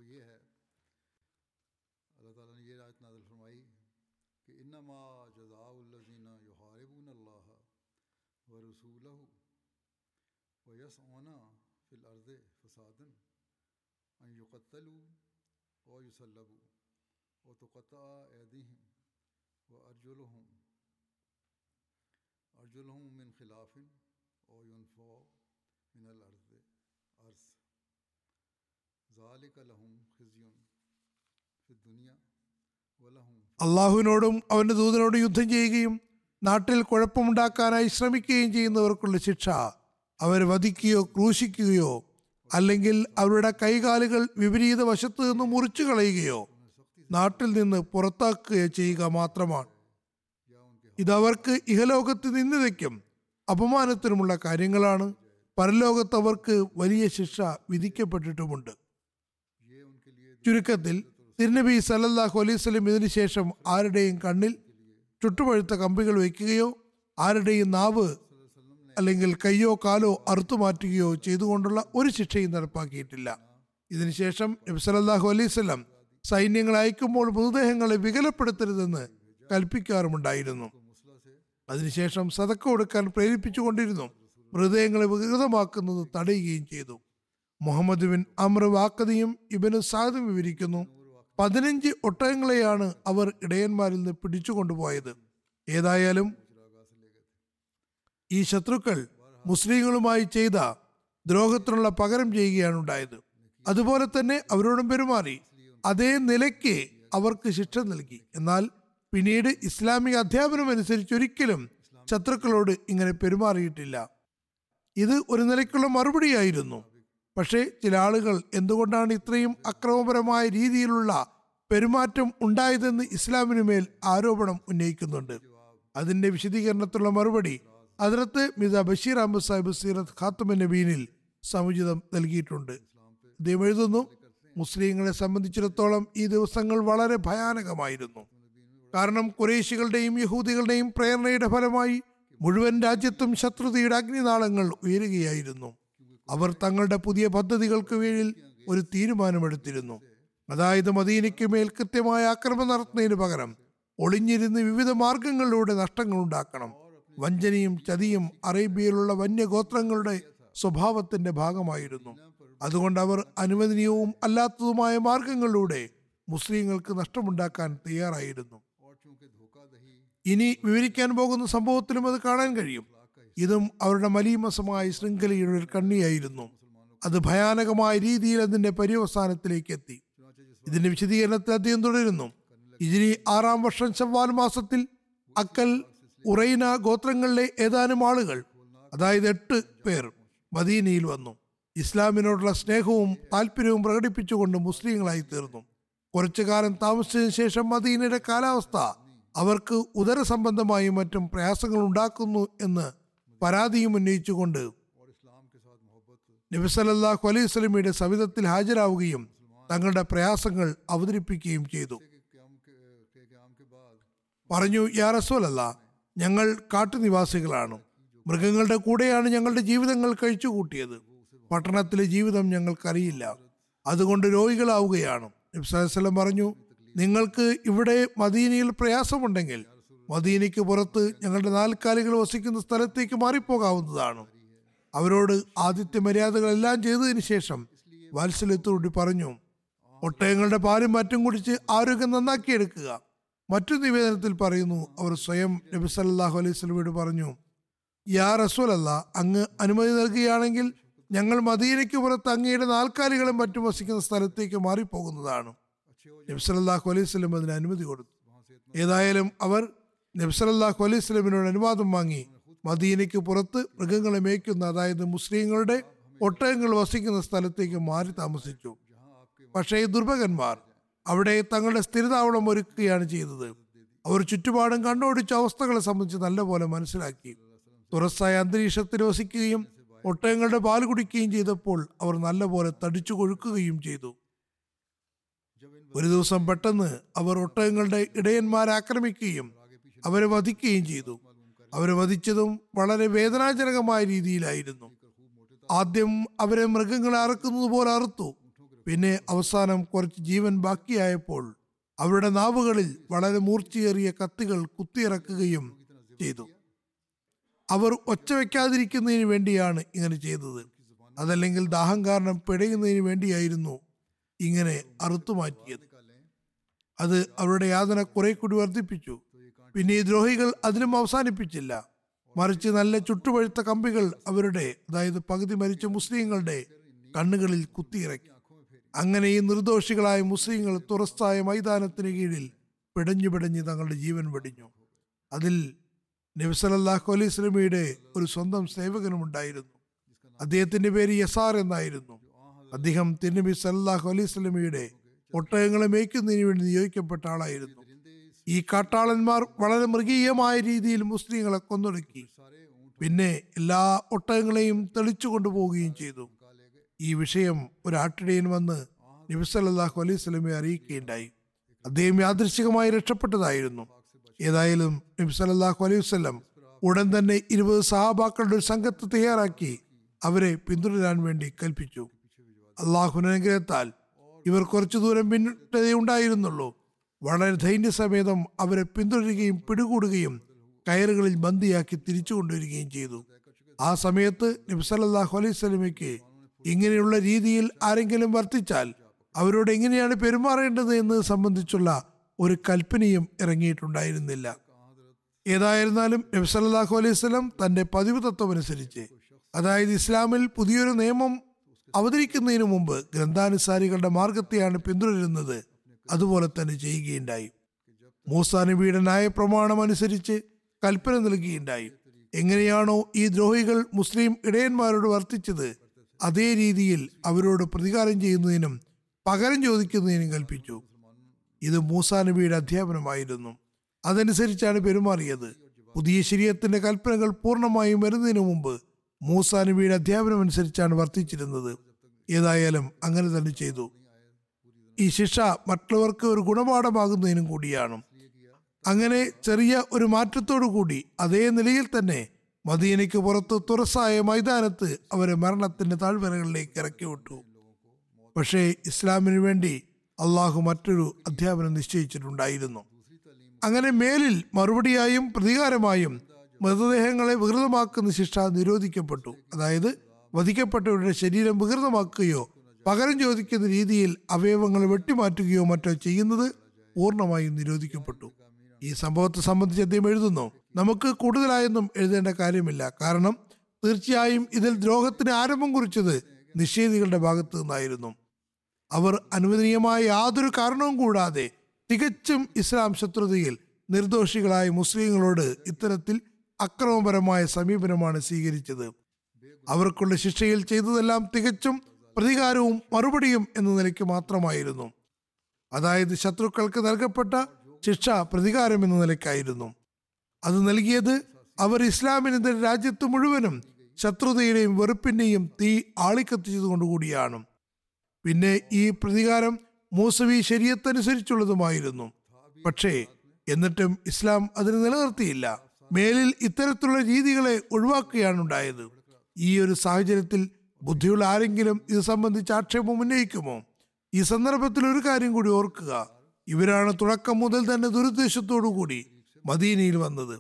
अल्लाह ताला ने ये आयत नाज़िल फरमाई कि इन्नमा जज़ाउल्लज़ीना युहारिबून अल्लाह व रसूलहु व यसऊना फिल अर्ज़ि फसादन अन युक़त्तलू व युसल्लबू व तुक़त्तअ ऐदीहिम व अर्जुलुहुम अर्जुलुहुम मिन खिलाफिन व युनफ़ौ मिन अल अर्ज़ अर्ज़ ज़ालिक लहुम खिज़्युन ഫി ദുനിയ വലഹും അള്ളാഹുവിനോടും അവന്റെ ദൂതനോടും യുദ്ധം ചെയ്യുകയും നാട്ടിൽ കുഴപ്പമുണ്ടാക്കാനായി ശ്രമിക്കുകയും ചെയ്യുന്നവർക്കുള്ള ശിക്ഷ അവരെ വധിക്കുകയോ ക്രൂശിക്കുകയോ അല്ലെങ്കിൽ അവരുടെ കൈകാലുകൾ വിപരീത വശത്ത് നിന്ന് മുറിച്ചു കളയുകയോ നാട്ടിൽ നിന്ന് പുറത്താക്കുകയോ ചെയ്യുക മാത്രമാണ് ഇതവർക്ക് ഇഹലോകത്ത് നിന്ദിതയ്ക്കും അപമാനത്തിനുമുള്ള കാര്യങ്ങളാണ് പരലോകത്ത് അവർക്ക് വലിയ ശിക്ഷ വിധിക്കപ്പെട്ടിട്ടുമുണ്ട് ചുരുക്കത്തിൽ തിരുനബി സല്ലല്ലാഹു അലൈഹി വസല്ലം ഇതിനു ശേഷം ആരുടെയും കണ്ണിൽ ചുട്ടുപഴുത്ത കമ്പികൾ വയ്ക്കുകയോ ആരുടെയും നാവ് അല്ലെങ്കിൽ കയ്യോ കാലോ അറുത്തു മാറ്റുകയോ ചെയ്തുകൊണ്ടുള്ള ഒരു ശിക്ഷയും നടപ്പാക്കിയിട്ടില്ല ഇതിനുശേഷം നബി സല്ലല്ലാഹു അലൈഹി വസല്ലം സൈന്യങ്ങൾ അയക്കുമ്പോൾ മൃതദേഹങ്ങളെ വികലപ്പെടുത്തരുതെന്ന് കൽപ്പിക്കാറുമുണ്ടായിരുന്നു അതിനുശേഷം സതക്ക കൊടുക്കാൻ പ്രേരിപ്പിച്ചുകൊണ്ടിരുന്നു മൃതദേഹങ്ങളെ വികൃതമാക്കുന്നത് തടയുകയും ചെയ്തു മുഹമ്മദ് ബിൻ അമ്ര വാക്കതിയും ഇബനു സാദും വിവരിക്കുന്നു പതിനഞ്ച് ഒട്ടകങ്ങളെയാണ് അവർ ഇടയന്മാരിൽ നിന്ന് പിടിച്ചുകൊണ്ടുപോയത് ഏതായാലും ഈ ശത്രുക്കൾ മുസ്ലിങ്ങളുമായി ചെയ്ത ദ്രോഹത്തിനുള്ള പകരം ചെയ്യുകയാണ് ഉണ്ടായത് അതുപോലെ തന്നെ അവരോടും പെരുമാറി അതേ നിലയ്ക്ക് അവർക്ക് ശിക്ഷ നൽകി എന്നാൽ പിന്നീട് ഇസ്ലാമിക അധ്യാപനം അനുസരിച്ച് ഒരിക്കലും ശത്രുക്കളോട് ഇങ്ങനെ പെരുമാറിയിട്ടില്ല ഇത് ഒരു നിലയ്ക്കുള്ള മറുപടിയായിരുന്നു പക്ഷേ ചില ആളുകൾ എന്തുകൊണ്ടാണ് ഇത്രയും അക്രമപരമായ രീതിയിലുള്ള പെരുമാറ്റം ഉണ്ടായതെന്ന് ഇസ്ലാമിനു മേൽ ആരോപണം ഉന്നയിക്കുന്നുണ്ട് അതിന്റെ വിശദീകരണത്തിലുള്ള മറുപടി അതിർത്ത് മിത ബഷീർ അഹമ്മദ് സാഹിബ് സീറത്ത് ഖാത്തുമ നബീനിൽ സമുചിതം നൽകിയിട്ടുണ്ട് അദ്ദേഹം എഴുതുന്നു മുസ്ലിങ്ങളെ സംബന്ധിച്ചിടത്തോളം ഈ ദിവസങ്ങൾ വളരെ ഭയാനകമായിരുന്നു കാരണം കുറേശികളുടെയും യഹൂദികളുടെയും പ്രേരണയുടെ ഫലമായി മുഴുവൻ രാജ്യത്തും ശത്രുതയുടെ അഗ്നിനാളങ്ങൾ ഉയരുകയായിരുന്നു അവർ തങ്ങളുടെ പുതിയ പദ്ധതികൾക്ക് കീഴിൽ ഒരു തീരുമാനമെടുത്തിരുന്നു അതായത് മദീനയ്ക്ക് മേൽ കൃത്യമായ ആക്രമണം നടത്തുന്നതിന് പകരം ഒളിഞ്ഞിരുന്ന് വിവിധ മാർഗങ്ങളിലൂടെ നഷ്ടങ്ങൾ ഉണ്ടാക്കണം വഞ്ചനയും ചതിയും അറേബ്യയിലുള്ള വന്യഗോത്രങ്ങളുടെ സ്വഭാവത്തിന്റെ ഭാഗമായിരുന്നു അതുകൊണ്ട് അവർ അനുവദനീയവും അല്ലാത്തതുമായ മാർഗങ്ങളിലൂടെ മുസ്ലിങ്ങൾക്ക് നഷ്ടമുണ്ടാക്കാൻ തയ്യാറായിരുന്നു और चूंकि धोखाधही ഇനി വിവരിക്കാൻ പോകുന്ന സംഭവത്തിലും അത് കാണാൻ കഴിയും ഇതും അവരുടെ മലീമസമായ ശൃംഖലയുടെ ഒരു കണ്ണിയായിരുന്നു അത് ഭയാനകമായ രീതിയിൽ അതിന്റെ പര്യവസാനത്തിലേക്ക് എത്തി ഇതിന്റെ വിശദീകരണത്തിൽ അദ്ദേഹം തുടരുന്നു ഇതിനി ആറാം വർഷം ചവ്വാൽ മാസത്തിൽ അക്കൽ ഉറൈന ഗോത്രങ്ങളിലെ ഏതാനും ആളുകൾ അതായത് എട്ട് പേർ മദീനയിൽ വന്നു ഇസ്ലാമിനോടുള്ള സ്നേഹവും താല്പര്യവും പ്രകടിപ്പിച്ചുകൊണ്ട് മുസ്ലിങ്ങളായി തീർന്നു കുറച്ചു കാലം താമസിച്ചതിന് ശേഷം മദീനയുടെ കാലാവസ്ഥ അവർക്ക് ഉദര സംബന്ധമായും മറ്റും പ്രയാസങ്ങൾ ഉണ്ടാക്കുന്നു എന്ന് പരാതിയും ഉന്നയിച്ചുകൊണ്ട് और इस्लाम के साथ मोहब्बत നബി സല്ലല്ലാഹു അലൈഹി സ്വലമിയുടെ സവിധത്തിൽ ഹാജരാവുകയും തങ്ങളുടെ പ്രയാസങ്ങൾ അവതരിപ്പിക്കുകയും ചെയ്തു के क्याम के के क्याम के बाद പറഞ്ഞു യാ റസൂലല്ല ഞങ്ങൾ കാട്ടുനിവാസികളാണ് മൃഗങ്ങളുടെ കൂടെയാണ് ഞങ്ങളുടെ ജീവിതങ്ങൾ കഴിച്ചു കൂട്ടിയത് പട്ടണത്തിലെ ജീവിതം ഞങ്ങൾക്കറിയില്ല അതുകൊണ്ട് രോഗികളാവുകയാണ് നബി സല്ലല്ലാഹു അലൈഹി വസല്ലം പറഞ്ഞു നിങ്ങൾക്ക് ഇവിടെ മദീനയിൽ പ്രയാസമുണ്ടെങ്കിൽ മദീനയ്ക്ക് പുറത്ത് ഞങ്ങളുടെ നാൽക്കാലികൾ വസിക്കുന്ന സ്ഥലത്തേക്ക് മാറിപ്പോകാവുന്നതാണ് അവരോട് ആദിത്യ മര്യാദകളെല്ലാം ചെയ്തതിന് ശേഷം വാത്സല്യത്തോട് പറഞ്ഞു ഒട്ടകങ്ങളുടെ പാലും മറ്റും കുടിച്ച് ആരോഗ്യം നന്നാക്കിയെടുക്കുക മറ്റു നിവേദനത്തിൽ പറയുന്നു അവർ സ്വയം നബി സല്ലല്ലാഹു അലൈഹി സ്വലമയോട് പറഞ്ഞു യാ റസൂലല്ല അങ്ങ് അനുമതി നൽകുകയാണെങ്കിൽ ഞങ്ങൾ മദീനയ്ക്ക് പുറത്ത് അങ്ങയുടെ നാൽക്കാലികളും മറ്റും വസിക്കുന്ന സ്ഥലത്തേക്ക് മാറിപ്പോകുന്നതാണ് നബി സല്ലല്ലാഹു അലൈഹി സ്വലം അതിന് അനുമതി കൊടുത്തു ഏതായാലും അവർ നബി സല്ലല്ലാഹു അലൈഹി സ്വലമിനോട് അനുവാദം വാങ്ങി മദീനയ്ക്ക് പുറത്ത് മൃഗങ്ങളെ മേയ്ക്കുന്ന അതായത് മുസ്ലിങ്ങളുടെ ഒട്ടകങ്ങൾ വസിക്കുന്ന സ്ഥലത്തേക്ക് മാറി താമസിച്ചു പക്ഷേ ഈ ദുർഭകന്മാർ അവിടെ തങ്ങളുടെ സ്ഥിരതാവളം ഒരുക്കുകയാണ് ചെയ്തത് അവർ ചുറ്റുപാടും കണ്ടോടിച്ച അവസ്ഥകളെ സംബന്ധിച്ച് നല്ലപോലെ മനസ്സിലാക്കി തുറസായ അന്തരീക്ഷത്തിൽ വസിക്കുകയും ഒട്ടകങ്ങളുടെ പാൽ കുടിക്കുകയും ചെയ്തപ്പോൾ അവർ നല്ലപോലെ തടിച്ചു കൊഴുക്കുകയും ചെയ്തു ഒരു ദിവസം പെട്ടെന്ന് അവർ ഒട്ടകങ്ങളുടെ ഇടയന്മാരെ ആക്രമിക്കുകയും അവരെ വധിക്കുകയും ചെയ്തു അവരെ വധിച്ചതും വളരെ വേദനാജനകമായ രീതിയിലായിരുന്നു ആദ്യം അവരെ മൃഗങ്ങളെ അറുക്കുന്നത് പോലെ അറുത്തു പിന്നെ അവസാനം കുറച്ച് ജീവൻ ബാക്കിയായപ്പോൾ അവരുടെ നാവുകളിൽ വളരെ മൂർച്ചയേറിയ കത്തികൾ കുത്തിയിറക്കുകയും ചെയ്തു അവർ ഒച്ച വെക്കാതിരിക്കുന്നതിന് വേണ്ടിയാണ് ഇങ്ങനെ ചെയ്തത് അതല്ലെങ്കിൽ ദാഹം കാരണം പിടയുന്നതിന് വേണ്ടിയായിരുന്നു ഇങ്ങനെ അറുത്തുമാറ്റിയത് അത് അവരുടെ യാതന കുറെ കൂടി വർദ്ധിപ്പിച്ചു പിന്നെ ഈ ദ്രോഹികൾ അതിനും അവസാനിപ്പിച്ചില്ല മറിച്ച് നല്ല ചുട്ടുപഴുത്ത കമ്പികൾ അവരുടെ അതായത് പകുതി മരിച്ച മുസ്ലിങ്ങളുടെ കണ്ണുകളിൽ കുത്തിയിറക്കി അങ്ങനെ ഈ നിർദോഷികളായ മുസ്ലിങ്ങൾ തുറസ്തായ മൈതാനത്തിന് കീഴിൽ പിടഞ്ഞു പിടഞ്ഞ് തങ്ങളുടെ ജീവൻ വെടിഞ്ഞു അതിൽ നബിസലല്ലാഹു അലൈഹി സ്വലമിയുടെ ഒരു സ്വന്തം സേവകനുമുണ്ടായിരുന്നു അദ്ദേഹത്തിന്റെ പേര് യസാർ എന്നായിരുന്നു അദ്ദേഹം തിരുനബി സല്ലാഹു അലൈഹി സ്വലമിയുടെ ഒട്ടകങ്ങളെ മേയ്ക്കുന്നതിന് വേണ്ടി നിയോഗിക്കപ്പെട്ട ആളായിരുന്നു ഈ കാട്ടാളന്മാർ വളരെ മൃഗീയമായ രീതിയിൽ മുസ്ലിങ്ങളെ കൊന്നൊടുക്കി പിന്നെ എല്ലാ ഒട്ടകങ്ങളെയും തെളിച്ചു കൊണ്ടുപോവുകയും ചെയ്തു ഈ വിഷയം ഒരു ആട്ടിടയൻ വന്ന് നബി സല്ലല്ലാഹു അലൈഹി സ്വലമെ അറിയിക്കുകയുണ്ടായി അദ്ദേഹം യാദൃശികമായി രക്ഷപ്പെട്ടതായിരുന്നു ഏതായാലും നബി സല്ലല്ലാഹു അലൈഹി വസല്ലം ഉടൻ തന്നെ ഇരുപത് സഹാബാക്കളുടെ ഒരു സംഘത്തെ തയ്യാറാക്കി അവരെ പിന്തുടരാൻ വേണ്ടി കൽപ്പിച്ചു അള്ളാഹുവിന്റെ അനുഗ്രഹത്താൽ ഇവർ കുറച്ചു ദൂരം പിന്നിട്ടതേ ഉണ്ടായിരുന്നുള്ളൂ വളരെ ധൈര്യസമേതം അവരെ പിന്തുടരുകയും പിടികൂടുകയും കയറുകളിൽ ബന്ദിയാക്കി തിരിച്ചു കൊണ്ടുവരികയും ചെയ്തു ആ സമയത്ത് നബി സല്ലല്ലാഹു അലൈഹി സ്വലമയ്ക്ക് ഇങ്ങനെയുള്ള രീതിയിൽ ആരെങ്കിലും വർത്തിച്ചാൽ അവരോട് എങ്ങനെയാണ് പെരുമാറേണ്ടത് എന്നത് സംബന്ധിച്ചുള്ള ഒരു കൽപ്പനയും ഇറങ്ങിയിട്ടുണ്ടായിരുന്നില്ല ഏതായിരുന്നാലും നബി സല്ലല്ലാഹു അലൈഹി സ്വലം തന്റെ പതിവ് തത്വമനുസരിച്ച് അതായത് ഇസ്ലാമിൽ പുതിയൊരു നിയമം അവതരിക്കുന്നതിന് മുമ്പ് ഗ്രന്ഥാനുസാരികളുടെ മാർഗത്തെയാണ് പിന്തുടരുന്നത് അതുപോലെ തന്നെ ചെയ്യുകയുണ്ടായി മൂസാ നബിയുടെ ന്യായപ്രമാണം അനുസരിച്ച് കൽപ്പന നൽകുകയുണ്ടായി എങ്ങനെയാണോ ഈ ദ്രോഹികൾ മുസ്ലിം ഇടയന്മാരോട് വർത്തിച്ചത് അതേ രീതിയിൽ അവരോട് പ്രതികാരം ചെയ്യുന്നതിനും പകരം ചോദിക്കുന്നതിനും കൽപ്പിച്ചു ഇത് മൂസാ നബിയുടെ അധ്യാപനമായിരുന്നു അതനുസരിച്ചാണ് പെരുമാറിയത് പുതിയ ശരീരത്തിന്റെ കൽപ്പനകൾ പൂർണ്ണമായും വരുന്നതിന് മുമ്പ് മൂസാ നബിയുടെ അധ്യാപനം അനുസരിച്ചാണ് വർത്തിച്ചിരുന്നത് ഏതായാലും അങ്ങനെ തന്നെ ചെയ്തു ഈ ശിക്ഷ മറ്റുള്ളവർക്ക് ഒരു ഗുണപാഠമാകുന്നതിനും കൂടിയാണ് അങ്ങനെ ചെറിയ ഒരു മാറ്റത്തോടു കൂടി അതേ നിലയിൽ തന്നെ മദീനയ്ക്ക് പുറത്ത് തുറസായ മൈതാനത്ത് അവരെ മരണത്തിന്റെ താഴ്വരകളിലേക്ക് ഇറക്കി വിട്ടു പക്ഷേ ഇസ്ലാമിന് വേണ്ടി അള്ളാഹു മറ്റൊരു അധ്യാപനം നിശ്ചയിച്ചിട്ടുണ്ടായിരുന്നു അങ്ങനെ മേലിൽ മറുപടിയായും പ്രതികാരമായും മൃതദേഹങ്ങളെ വികൃതമാക്കുന്ന ശിക്ഷ നിരോധിക്കപ്പെട്ടു അതായത് വധിക്കപ്പെട്ടവരുടെ ശരീരം വികൃതമാക്കുകയോ പകരം ചോദിക്കുന്ന രീതിയിൽ അവയവങ്ങൾ വെട്ടിമാറ്റുകയോ മറ്റോ ചെയ്യുന്നത് പൂർണ്ണമായും നിരോധിക്കപ്പെട്ടു ഈ സംഭവത്തെ സംബന്ധിച്ച് അദ്ദേഹം എഴുതുന്നു നമുക്ക് കൂടുതലായൊന്നും എഴുതേണ്ട കാര്യമില്ല കാരണം തീർച്ചയായും ഇതിൽ ദ്രോഹത്തിന് ആരംഭം കുറിച്ചത് നിഷേധികളുടെ ഭാഗത്തു നിന്നായിരുന്നു അവർ അനുവദനീയമായ യാതൊരു കാരണവും കൂടാതെ തികച്ചും ഇസ്ലാം ശത്രുതയിൽ നിർദോഷികളായ മുസ്ലിങ്ങളോട് ഇത്തരത്തിൽ അക്രമപരമായ സമീപനമാണ് സ്വീകരിച്ചത് അവർക്കുള്ള ശിക്ഷയിൽ ചെയ്തതെല്ലാം തികച്ചും പ്രതികാരവും മറുപടിയും എന്ന നിലയ്ക്ക് മാത്രമായിരുന്നു അതായത് ശത്രുക്കൾക്ക് നൽകപ്പെട്ട ശിക്ഷ പ്രതികാരം എന്ന നിലയ്ക്കായിരുന്നു അത് നൽകിയത് അവർ ഇസ്ലാമിനെതിരെ രാജ്യത്ത് മുഴുവനും ശത്രുതയുടെയും വെറുപ്പിന്റെയും തീ ആളിക്കത്തിച്ചതുകൊണ്ടുകൂടിയാണ് പിന്നെ ഈ പ്രതികാരം മൂസവി ശരീരത്തനുസരിച്ചുള്ളതുമായിരുന്നു പക്ഷേ എന്നിട്ടും ഇസ്ലാം അതിന് നിലനിർത്തിയില്ല മേലിൽ ഇത്തരത്തിലുള്ള രീതികളെ ഒഴിവാക്കുകയാണ് ഉണ്ടായത് ഈ ഒരു സാഹചര്യത്തിൽ ബുദ്ധിയുള്ള ആരെങ്കിലും ഇത് സംബന്ധിച്ച് ആക്ഷേപം ഉന്നയിക്കുമോ ഈ സന്ദർഭത്തിൽ ഒരു കാര്യം കൂടി ഓർക്കുക ഇവരാണ് തുടക്കം മുതൽ തന്നെ ദുരുദ്ദേശത്തോടു കൂടി മദീനയിൽ വന്നത്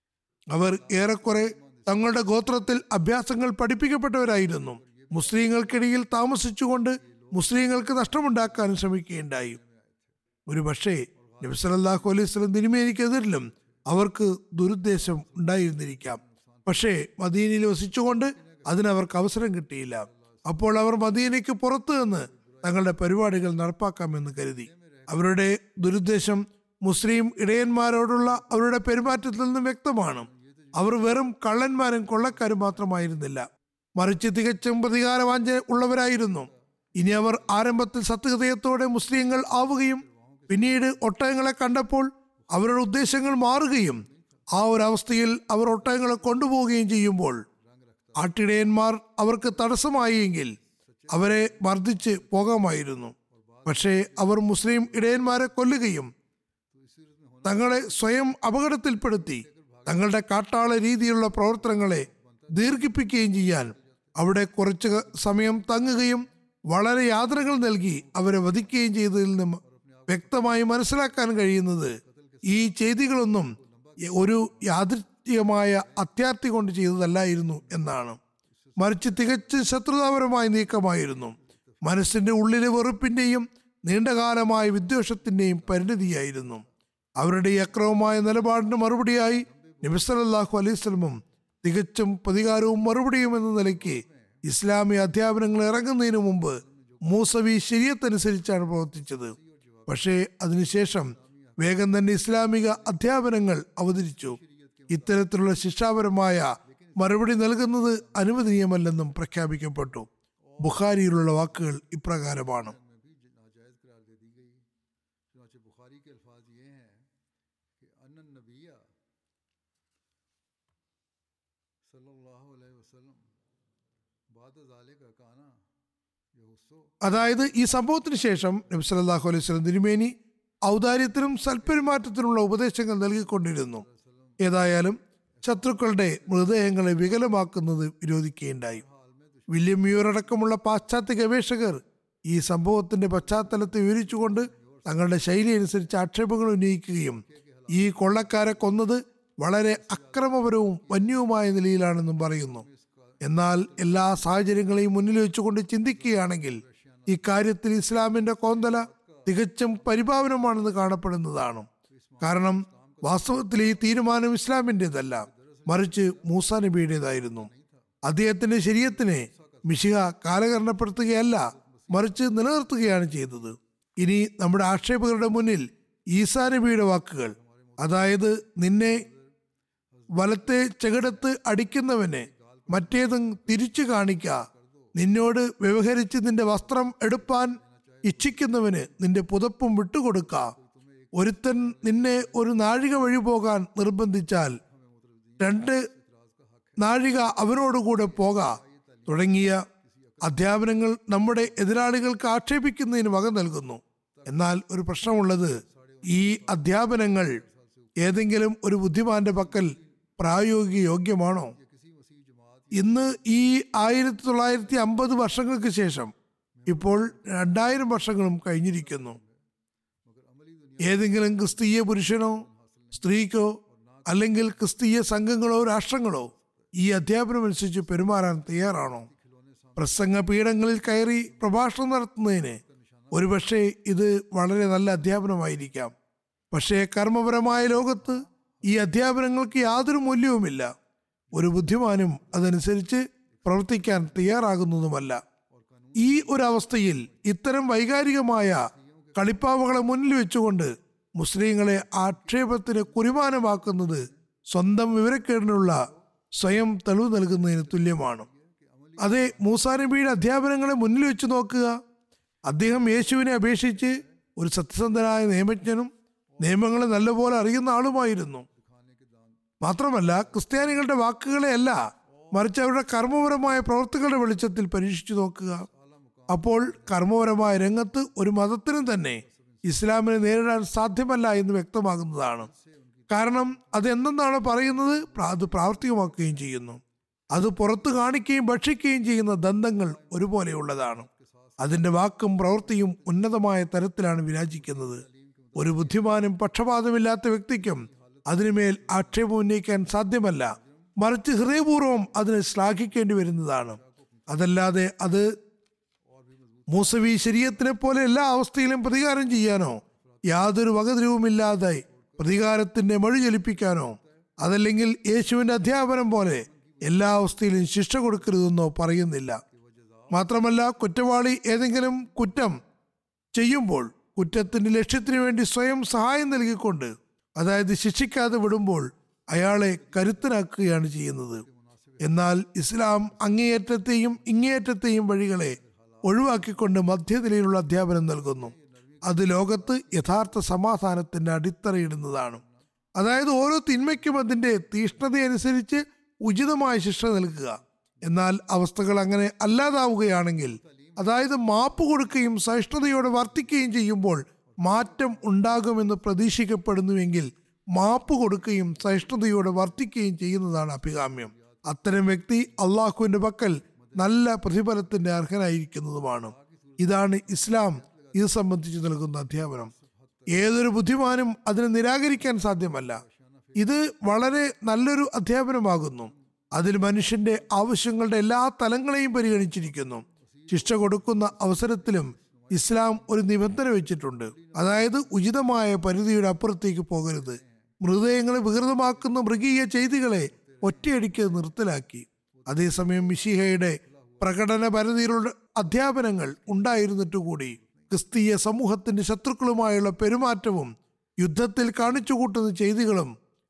അവർ ഏറെക്കുറെ തങ്ങളുടെ ഗോത്രത്തിൽ അഭ്യാസങ്ങൾ പഠിപ്പിക്കപ്പെട്ടവരായിരുന്നു മുസ്ലിങ്ങൾക്കിടയിൽ താമസിച്ചുകൊണ്ട് മുസ്ലിങ്ങൾക്ക് നഷ്ടമുണ്ടാക്കാൻ ശ്രമിക്കുകയുണ്ടായി ഒരു പക്ഷേ നബി സല്ലല്ലാഹു അലൈഹി വസല്ലം തിരുമേനിക്കെതിരിലും അവർക്ക് ദുരുദ്ദേശം ഉണ്ടായിരുന്നിരിക്കാം പക്ഷേ മദീനയിൽ വസിച്ചുകൊണ്ട് അതിനവർക്ക് അവസരം കിട്ടിയില്ല അപ്പോൾ അവർ മദീനയ്ക്ക് പുറത്തു നിന്ന് തങ്ങളുടെ പരിപാടികൾ നടപ്പാക്കാമെന്ന് കരുതി അവരുടെ ദുരുദ്ദേശം മുസ്ലിം ഇടയന്മാരോടുള്ള അവരുടെ പെരുമാറ്റത്തിൽ നിന്നും വ്യക്തമാണ് അവർ വെറും കള്ളന്മാരും കൊള്ളക്കാരും മാത്രമായിരുന്നില്ല മറിച്ച് തികച്ചും പ്രതികാരവാഞ്ച ഉള്ളവരായിരുന്നു ഇനി അവർ ആരംഭത്തിൽ സത്യഹൃദയത്തോടെ മുസ്ലിങ്ങൾ ആവുകയും പിന്നീട് ഒട്ടകങ്ങളെ കണ്ടപ്പോൾ അവരുടെ ഉദ്ദേശങ്ങൾ മാറുകയും ആ ഒരു അവസ്ഥയിൽ അവർ ഒട്ടകങ്ങളെ കൊണ്ടുപോവുകയും ചെയ്യുമ്പോൾ ആട്ടിടയന്മാർ അവർക്ക് തടസ്സമായി എങ്കിൽ അവരെ മർദ്ദിച്ച് പോകാമായിരുന്നു പക്ഷേ അവർ മുസ്ലിം ഇടയന്മാരെ കൊല്ലുകയും തങ്ങളെ സ്വയം അപകടത്തിൽപ്പെടുത്തി തങ്ങളുടെ കാട്ടാള രീതിയിലുള്ള പ്രവർത്തനങ്ങളെ ദീർഘിപ്പിക്കുകയും ചെയ്യാൻ അവിടെ കുറച്ച് സമയം തങ്ങുകയും വളരെ യാതനകൾ നൽകി അവരെ വധിക്കുകയും ചെയ്തതിൽ നിന്നും വ്യക്തമായി മനസ്സിലാക്കാൻ കഴിയുന്നത് ഈ ചെയ്തികളൊന്നും ഒരു യാദൃച്ഛികമായ അത്യാർത്ഥി കൊണ്ട് ചെയ്തതല്ലായിരുന്നു എന്നാണ് മറിച്ച് തികച്ച് ശത്രുതാപരമായ നീക്കമായിരുന്നു മനസ്സിന്റെ ഉള്ളിലെ വെറുപ്പിന്റെയും നീണ്ടകാലമായ വിദ്വേഷത്തിന്റെയും പരിണിതിയായിരുന്നു അവരുടെ ഈ അക്രമമായ നിലപാടിന് മറുപടിയായി നബിസലല്ലാഹു അലൈഹി സ്വലമും തികച്ചും പ്രതികാരവും മറുപടിയും എന്ന നിലയ്ക്ക് ഇസ്ലാമിക അധ്യാപനങ്ങൾ ഇറങ്ങുന്നതിന് മുമ്പ് മൂസവി ശരീരത്തനുസരിച്ചാണ് പ്രവർത്തിച്ചത് പക്ഷേ അതിനുശേഷം വേഗം തന്നെ ഇസ്ലാമിക അധ്യാപനങ്ങൾ അവതരിച്ചു ഇത്തരത്തിലുള്ള ശിക്ഷാപരമായ മറുപടി നൽകുന്നത് അനുവദനീയമല്ലെന്നും പ്രഖ്യാപിക്കപ്പെട്ടു ബുഖാരിയിലുള്ള വാക്കുകൾ ഇപ്രകാരമാണ് चुनाचे बुखारी के अल्फाज ये हैं कि अन्न नबिया सल्लल्लाहु अलैहि वसल्लम बाद ज़ालिका काना यहुस्सो അതായത് ഈ സംഭവത്തിന് ശേഷം നബി സല്ലല്ലാഹു അലൈഹി വസല്ലം തിരുമേനി ഔദാര്യത്തിനും സൽപെരുമാറ്റത്തിനുള്ള ഉപദേശങ്ങൾ നൽകിക്കൊണ്ടിരുന്നു ഏതായാലും ശത്രുക്കളുടെ മൃതദേഹങ്ങളെ വികലമാക്കുന്നത് വിരോധിക്കുകയുണ്ടായി വില്യം മ്യൂർ അടക്കമുള്ള പാശ്ചാത്യ ഗവേഷകർ ഈ സംഭവത്തിന്റെ പശ്ചാത്തലത്തെ വിവരിച്ചുകൊണ്ട് തങ്ങളുടെ ശൈലി അനുസരിച്ച് ആക്ഷേപങ്ങൾ ഉന്നയിക്കുകയും ഈ കൊള്ളക്കാരെ കൊന്നത് വളരെ അക്രമപരവും വന്യവുമായ നിലയിലാണെന്നും പറയുന്നു എന്നാൽ എല്ലാ സാഹചര്യങ്ങളെയും മുന്നിൽ വെച്ചുകൊണ്ട് ചിന്തിക്കുകയാണെങ്കിൽ ഇക്കാര്യത്തിൽ ഇസ്ലാമിന്റെ കോന്തല തികച്ചും പരിഭാവനമാണെന്ന് കാണപ്പെടുന്നതാണ് കാരണം വാസ്തവത്തിൽ ഈ തീരുമാനം ഇസ്ലാമിൻ്റെതല്ല മറിച്ച് മൂസ നബിയുടേതായിരുന്നു അദ്ദേഹത്തിന്റെ ശരീരത്തിനെ മിശിഹ കാലകരണപ്പെടുത്തുകയല്ല മറിച്ച് നിലനിർത്തുകയാണ് ചെയ്തത് ഇനി നമ്മുടെ ആക്ഷേപകരുടെ മുന്നിൽ ഈസാ നബിയുടെ വാക്കുകൾ അതായത് നിന്നെ വലത്തെ ചെകിടത്ത് അടിക്കുന്നവനെ മറ്റേതും തിരിച്ചു കാണിക്ക നിന്നോട് വ്യവഹരിച്ച് നിന്റെ വസ്ത്രം എടുപ്പാൻ ഇച്ഛിക്കുന്നവന് നിന്റെ പുതപ്പും വിട്ടുകൊടുക്ക ഒരുത്തൻ നിന്നെ ഒരു നാഴിക വഴി പോകാൻ നിർബന്ധിച്ചാൽ രണ്ട് നാഴിക അവനോടുകൂടെ പോക തുടങ്ങിയ അധ്യാപനങ്ങൾ നമ്മുടെ എതിരാളികൾക്ക് ആക്ഷേപിക്കുന്നതിന് വക നൽകുന്നു എന്നാൽ ഒരു പ്രശ്നമുള്ളത് ഈ അധ്യാപനങ്ങൾ ഏതെങ്കിലും ഒരു ബുദ്ധിമാന്റെ പക്കൽ പ്രായോഗിക യോഗ്യമാണോ ഇന്ന് ഈ ആയിരത്തി തൊള്ളായിരത്തി അമ്പത് വർഷങ്ങൾക്ക് ശേഷം ഇപ്പോൾ രണ്ടായിരം വർഷങ്ങളും കഴിഞ്ഞിരിക്കുന്നു ഏതെങ്കിലും ക്രിസ്തീയ പുരുഷനോ സ്ത്രീക്കോ അല്ലെങ്കിൽ ക്രിസ്തീയ സംഘങ്ങളോ രാഷ്ട്രങ്ങളോ ഈ അധ്യാപനം അനുസരിച്ച് പെരുമാറാൻ തയ്യാറാണോ പ്രസംഗ പീഠങ്ങളിൽ കയറി പ്രഭാഷണം നടത്തുന്നതിന് ഒരുപക്ഷെ ഇത് വളരെ നല്ല അധ്യാപനമായിരിക്കാം പക്ഷേ കർമ്മപരമായ ലോകത്ത് ഈ അധ്യാപനങ്ങൾക്ക് യാതൊരു മൂല്യവുമില്ല ഒരു ബുദ്ധിമാനും അതനുസരിച്ച് പ്രവർത്തിക്കാൻ തയ്യാറാകുന്നതുമല്ല ഈ ഒരു അവസ്ഥയിൽ ഇത്തരം വൈകാരികമായ കളിപ്പാവകളെ മുന്നിൽ വെച്ചുകൊണ്ട് മുസ്ലിങ്ങളെ ആക്ഷേപത്തിന് കുരുമാനമാക്കുന്നത് സ്വന്തം വിവരക്കേടിനുള്ള സ്വയം തെളിവ് നൽകുന്നതിന് തുല്യമാണ് അതെ മൂസാ നബിയുടെ അധ്യാപനങ്ങളെ മുന്നിൽ വെച്ച് നോക്കുക അദ്ദേഹം യേശുവിനെ അപേക്ഷിച്ച് ഒരു സത്യസന്ധനായ നിയമജ്ഞനും നിയമങ്ങളെ നല്ലപോലെ അറിയുന്ന ആളുമായിരുന്നു മാത്രമല്ല ക്രിസ്ത്യാനികളുടെ വാക്കുകളെ അല്ല മറിച്ച് അവരുടെ കർമ്മപരമായ പ്രവൃത്തികളുടെ വെളിച്ചത്തിൽ പരീക്ഷിച്ചു നോക്കുക അപ്പോൾ കർമ്മപരമായ രംഗത്ത് ഒരു മതത്തിനും തന്നെ ഇസ്ലാമിനെ നേരിടാൻ സാധ്യമല്ല എന്ന് വ്യക്തമാകുന്നതാണ് കാരണം അത് എന്തെന്നാണ് പറയുന്നത് പ്ര- അത് പ്രാവർത്തികമാക്കുകയും ചെയ്യുന്നു അത് പുറത്തു കാണിക്കുകയും ഭക്ഷിക്കുകയും ചെയ്യുന്ന ദന്തങ്ങൾ ഒരുപോലെയുള്ളതാണ് അതിന്റെ വാക്കും പ്രവൃത്തിയും ഉന്നതമായ തരത്തിലാണ് വിരാജിക്കുന്നത് ഒരു ബുദ്ധിമാനും പക്ഷപാതമില്ലാത്ത വ്യക്തിക്കും അതിനുമേൽ ആക്ഷേപം ഉന്നയിക്കാൻ സാധ്യമല്ല മറിച്ച് ഹൃദയപൂർവ്വം അതിനെ ശ്ലാഘിക്കേണ്ടി വരുന്നതാണ് അതല്ലാതെ അത് മൂസവി ശരീരത്തിനെ പോലെ എല്ലാ അവസ്ഥയിലും പ്രതികാരം ചെയ്യാനോ യാതൊരു വകതിരിവുമില്ലാതെ പ്രതികാരത്തിന്റെ മഴ ചലിപ്പിക്കാനോ അതല്ലെങ്കിൽ യേശുവിന്റെ അധ്യാപനം പോലെ എല്ലാ അവസ്ഥയിലും ശിക്ഷ കൊടുക്കരുതെന്നോ പറയുന്നില്ല മാത്രമല്ല കുറ്റവാളി ഏതെങ്കിലും കുറ്റം ചെയ്യുമ്പോൾ കുറ്റത്തിന്റെ ലക്ഷ്യത്തിന് വേണ്ടി സ്വയം സഹായം നൽകിക്കൊണ്ട് അതായത് ശിക്ഷിക്കാതെ വിടുമ്പോൾ അയാളെ കരുത്തനാക്കുകയാണ് ചെയ്യുന്നത് എന്നാൽ ഇസ്ലാം അങ്ങേയറ്റത്തെയും ഇങ്ങേയറ്റത്തെയും വഴികളെ ഒഴിവാക്കിക്കൊണ്ട് മധ്യനിലയിലുള്ള അധ്യാപനം നൽകുന്നു അത് ലോകത്ത് യഥാർത്ഥ സമാധാനത്തിന്റെ അടിത്തറയിടുന്നതാണ് അതായത് ഓരോ തിന്മയ്ക്കും അതിന്റെ തീഷ്ണതയനുസരിച്ച് ഉചിതമായ ശിക്ഷ നൽകുക എന്നാൽ അവസ്ഥകൾ അങ്ങനെ അല്ലാതാവുകയാണെങ്കിൽ അതായത് മാപ്പ് കൊടുക്കുകയും സഹിഷ്ണുതയോടെ വർത്തിക്കുകയും ചെയ്യുമ്പോൾ മാറ്റം ഉണ്ടാകുമെന്ന് പ്രതീക്ഷിക്കപ്പെടുന്നുവെങ്കിൽ മാപ്പ് കൊടുക്കുകയും സഹിഷ്ണുതയോടെ വർത്തിക്കുകയും ചെയ്യുന്നതാണ് അഭികാമ്യം അത്തരം വ്യക്തി അള്ളാഹുവിന്റെ പക്കൽ നല്ല പ്രതിഫലത്തിന്റെ അർഹനായിരിക്കുന്നതുമാണ് ഇതാണ് ഇസ്ലാം ഇത് സംബന്ധിച്ച് നൽകുന്ന അധ്യാപനം ഏതൊരു ബുദ്ധിമാനും അതിനെ നിരാകരിക്കാൻ സാധ്യമല്ല ഇത് വളരെ നല്ലൊരു അധ്യാപനമാകുന്നു അതിൽ മനുഷ്യന്റെ ആവശ്യങ്ങളുടെ എല്ലാ തലങ്ങളെയും പരിഗണിച്ചിരിക്കുന്നു ശിക്ഷ കൊടുക്കുന്ന അവസരത്തിലും ഇസ്ലാം ഒരു നിബന്ധന വെച്ചിട്ടുണ്ട് അതായത് ഉചിതമായ പരിധിയുടെ അപ്പുറത്തേക്ക് പോകരുത് മൃതദേഹങ്ങളെ വികൃതമാക്കുന്ന മൃഗീയ ചെയ്തികളെ ഒറ്റയടിക്ക് നിർത്തലാക്കി അതേസമയം മിഷിഹയുടെ പ്രകടന പരിധിയിലുള്ള അധ്യാപനങ്ങൾ ഉണ്ടായിരുന്നിട്ട് കൂടി ക്രിസ്തീയ സമൂഹത്തിന്റെ ശത്രുക്കളുമായുള്ള പെരുമാറ്റവും യുദ്ധത്തിൽ കാണിച്ചുകൂട്ടുന്ന ചെയ്തികളും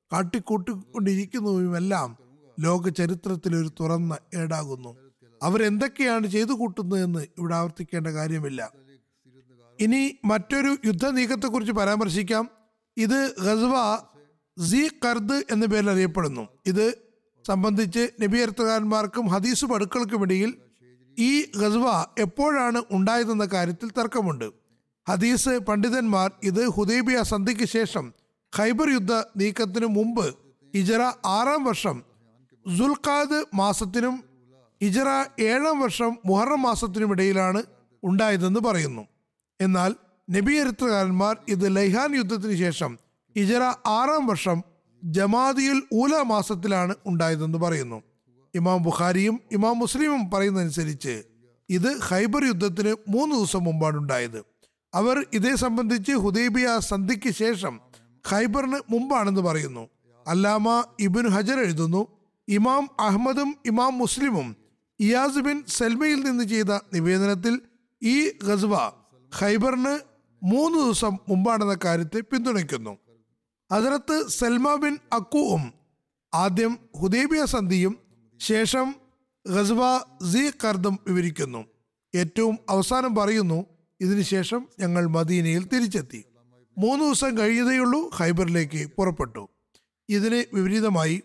കാട്ടിക്കൂട്ടിക്കൊണ്ടിരിക്കുന്നതുമെല്ലാം ലോക ചരിത്രത്തിൽ ഒരു തുറന്ന ഏടാകുന്നു അവരെന്തൊക്കെയാണ് ചെയ്തു കൂട്ടുന്നതെന്ന് ഇവിടെ ആവർത്തിക്കേണ്ട കാര്യമില്ല ഇനി മറ്റൊരു യുദ്ധ നീക്കത്തെക്കുറിച്ച് പരാമർശിക്കാം ഇത് ഗസ്വ സി കർദ് എന്ന പേരിൽ അറിയപ്പെടുന്നു ഇത് സംബന്ധിച്ച് നബിയർത്തുകാരന്മാർക്കും ഹദീസ് പടുക്കൾക്കുമിടയിൽ ഈ ഗസ്വ എപ്പോഴാണ് ഉണ്ടായതെന്ന കാര്യത്തിൽ തർക്കമുണ്ട് ഹദീസ് പണ്ഡിതന്മാർ ഇത് ഹുദൈബിയ സന്ധിക്ക് ശേഷം ഖൈബർ യുദ്ധ നീക്കത്തിനു മുമ്പ് ഇജറ ആറാം വർഷം സുൽഖാദ് മാസത്തിനും ഇജറ ഏഴാം വർഷം മുഹറം മാസത്തിനുമിടയിലാണ് ഉണ്ടായതെന്ന് പറയുന്നു എന്നാൽ നബിയരിത്രകാരന്മാർ ഇത് ലൈഹാൻ യുദ്ധത്തിന് ശേഷം ഇജറ ആറാം വർഷം ജമാദിയുൽ ഊല മാസത്തിലാണ് ഉണ്ടായതെന്ന് പറയുന്നു ഇമാം ബുഖാരിയും ഇമാം മുസ്ലിമും പറയുന്നതനുസരിച്ച് ഇത് ഖൈബർ യുദ്ധത്തിന് മൂന്ന് ദിവസം മുമ്പാണ് ഉണ്ടായത് അവർ ഇതേ സംബന്ധിച്ച് ഹുദൈബിയ സന്ധിക്ക് ശേഷം ഖൈബറിന് മുമ്പാണെന്ന് പറയുന്നു അല്ലാമ ഇബിൻ ഹജർ എഴുതുന്നു ഇമാം അഹമ്മദും ഇമാം മുസ്ലിമും ഇയാസ് ബിൻ സൽമയിൽ നിന്ന് ചെയ്ത നിവേദനത്തിൽ ഈ ഗസ്വ ഖൈബറിന് മൂന്ന് ദിവസം മുമ്പാണെന്ന കാര്യത്തെ പിന്തുണയ്ക്കുന്നു ഹജറത്ത് സൽമ ബിൻ അക്കുവും ആദ്യം ഹുദൈബിയ സന്ധിയും ശേഷം ഗസ്വ സി കർദും വിവരിക്കുന്നു ഏറ്റവും അവസാനം പറയുന്നു ഇതിനുശേഷം ഞങ്ങൾ മദീനയിൽ തിരിച്ചെത്തി മൂന്ന് ദിവസം കഴിഞ്ഞതേയുള്ളൂ ഖൈബറിലേക്ക് പുറപ്പെട്ടു ഇതിന് വിപരീതമായി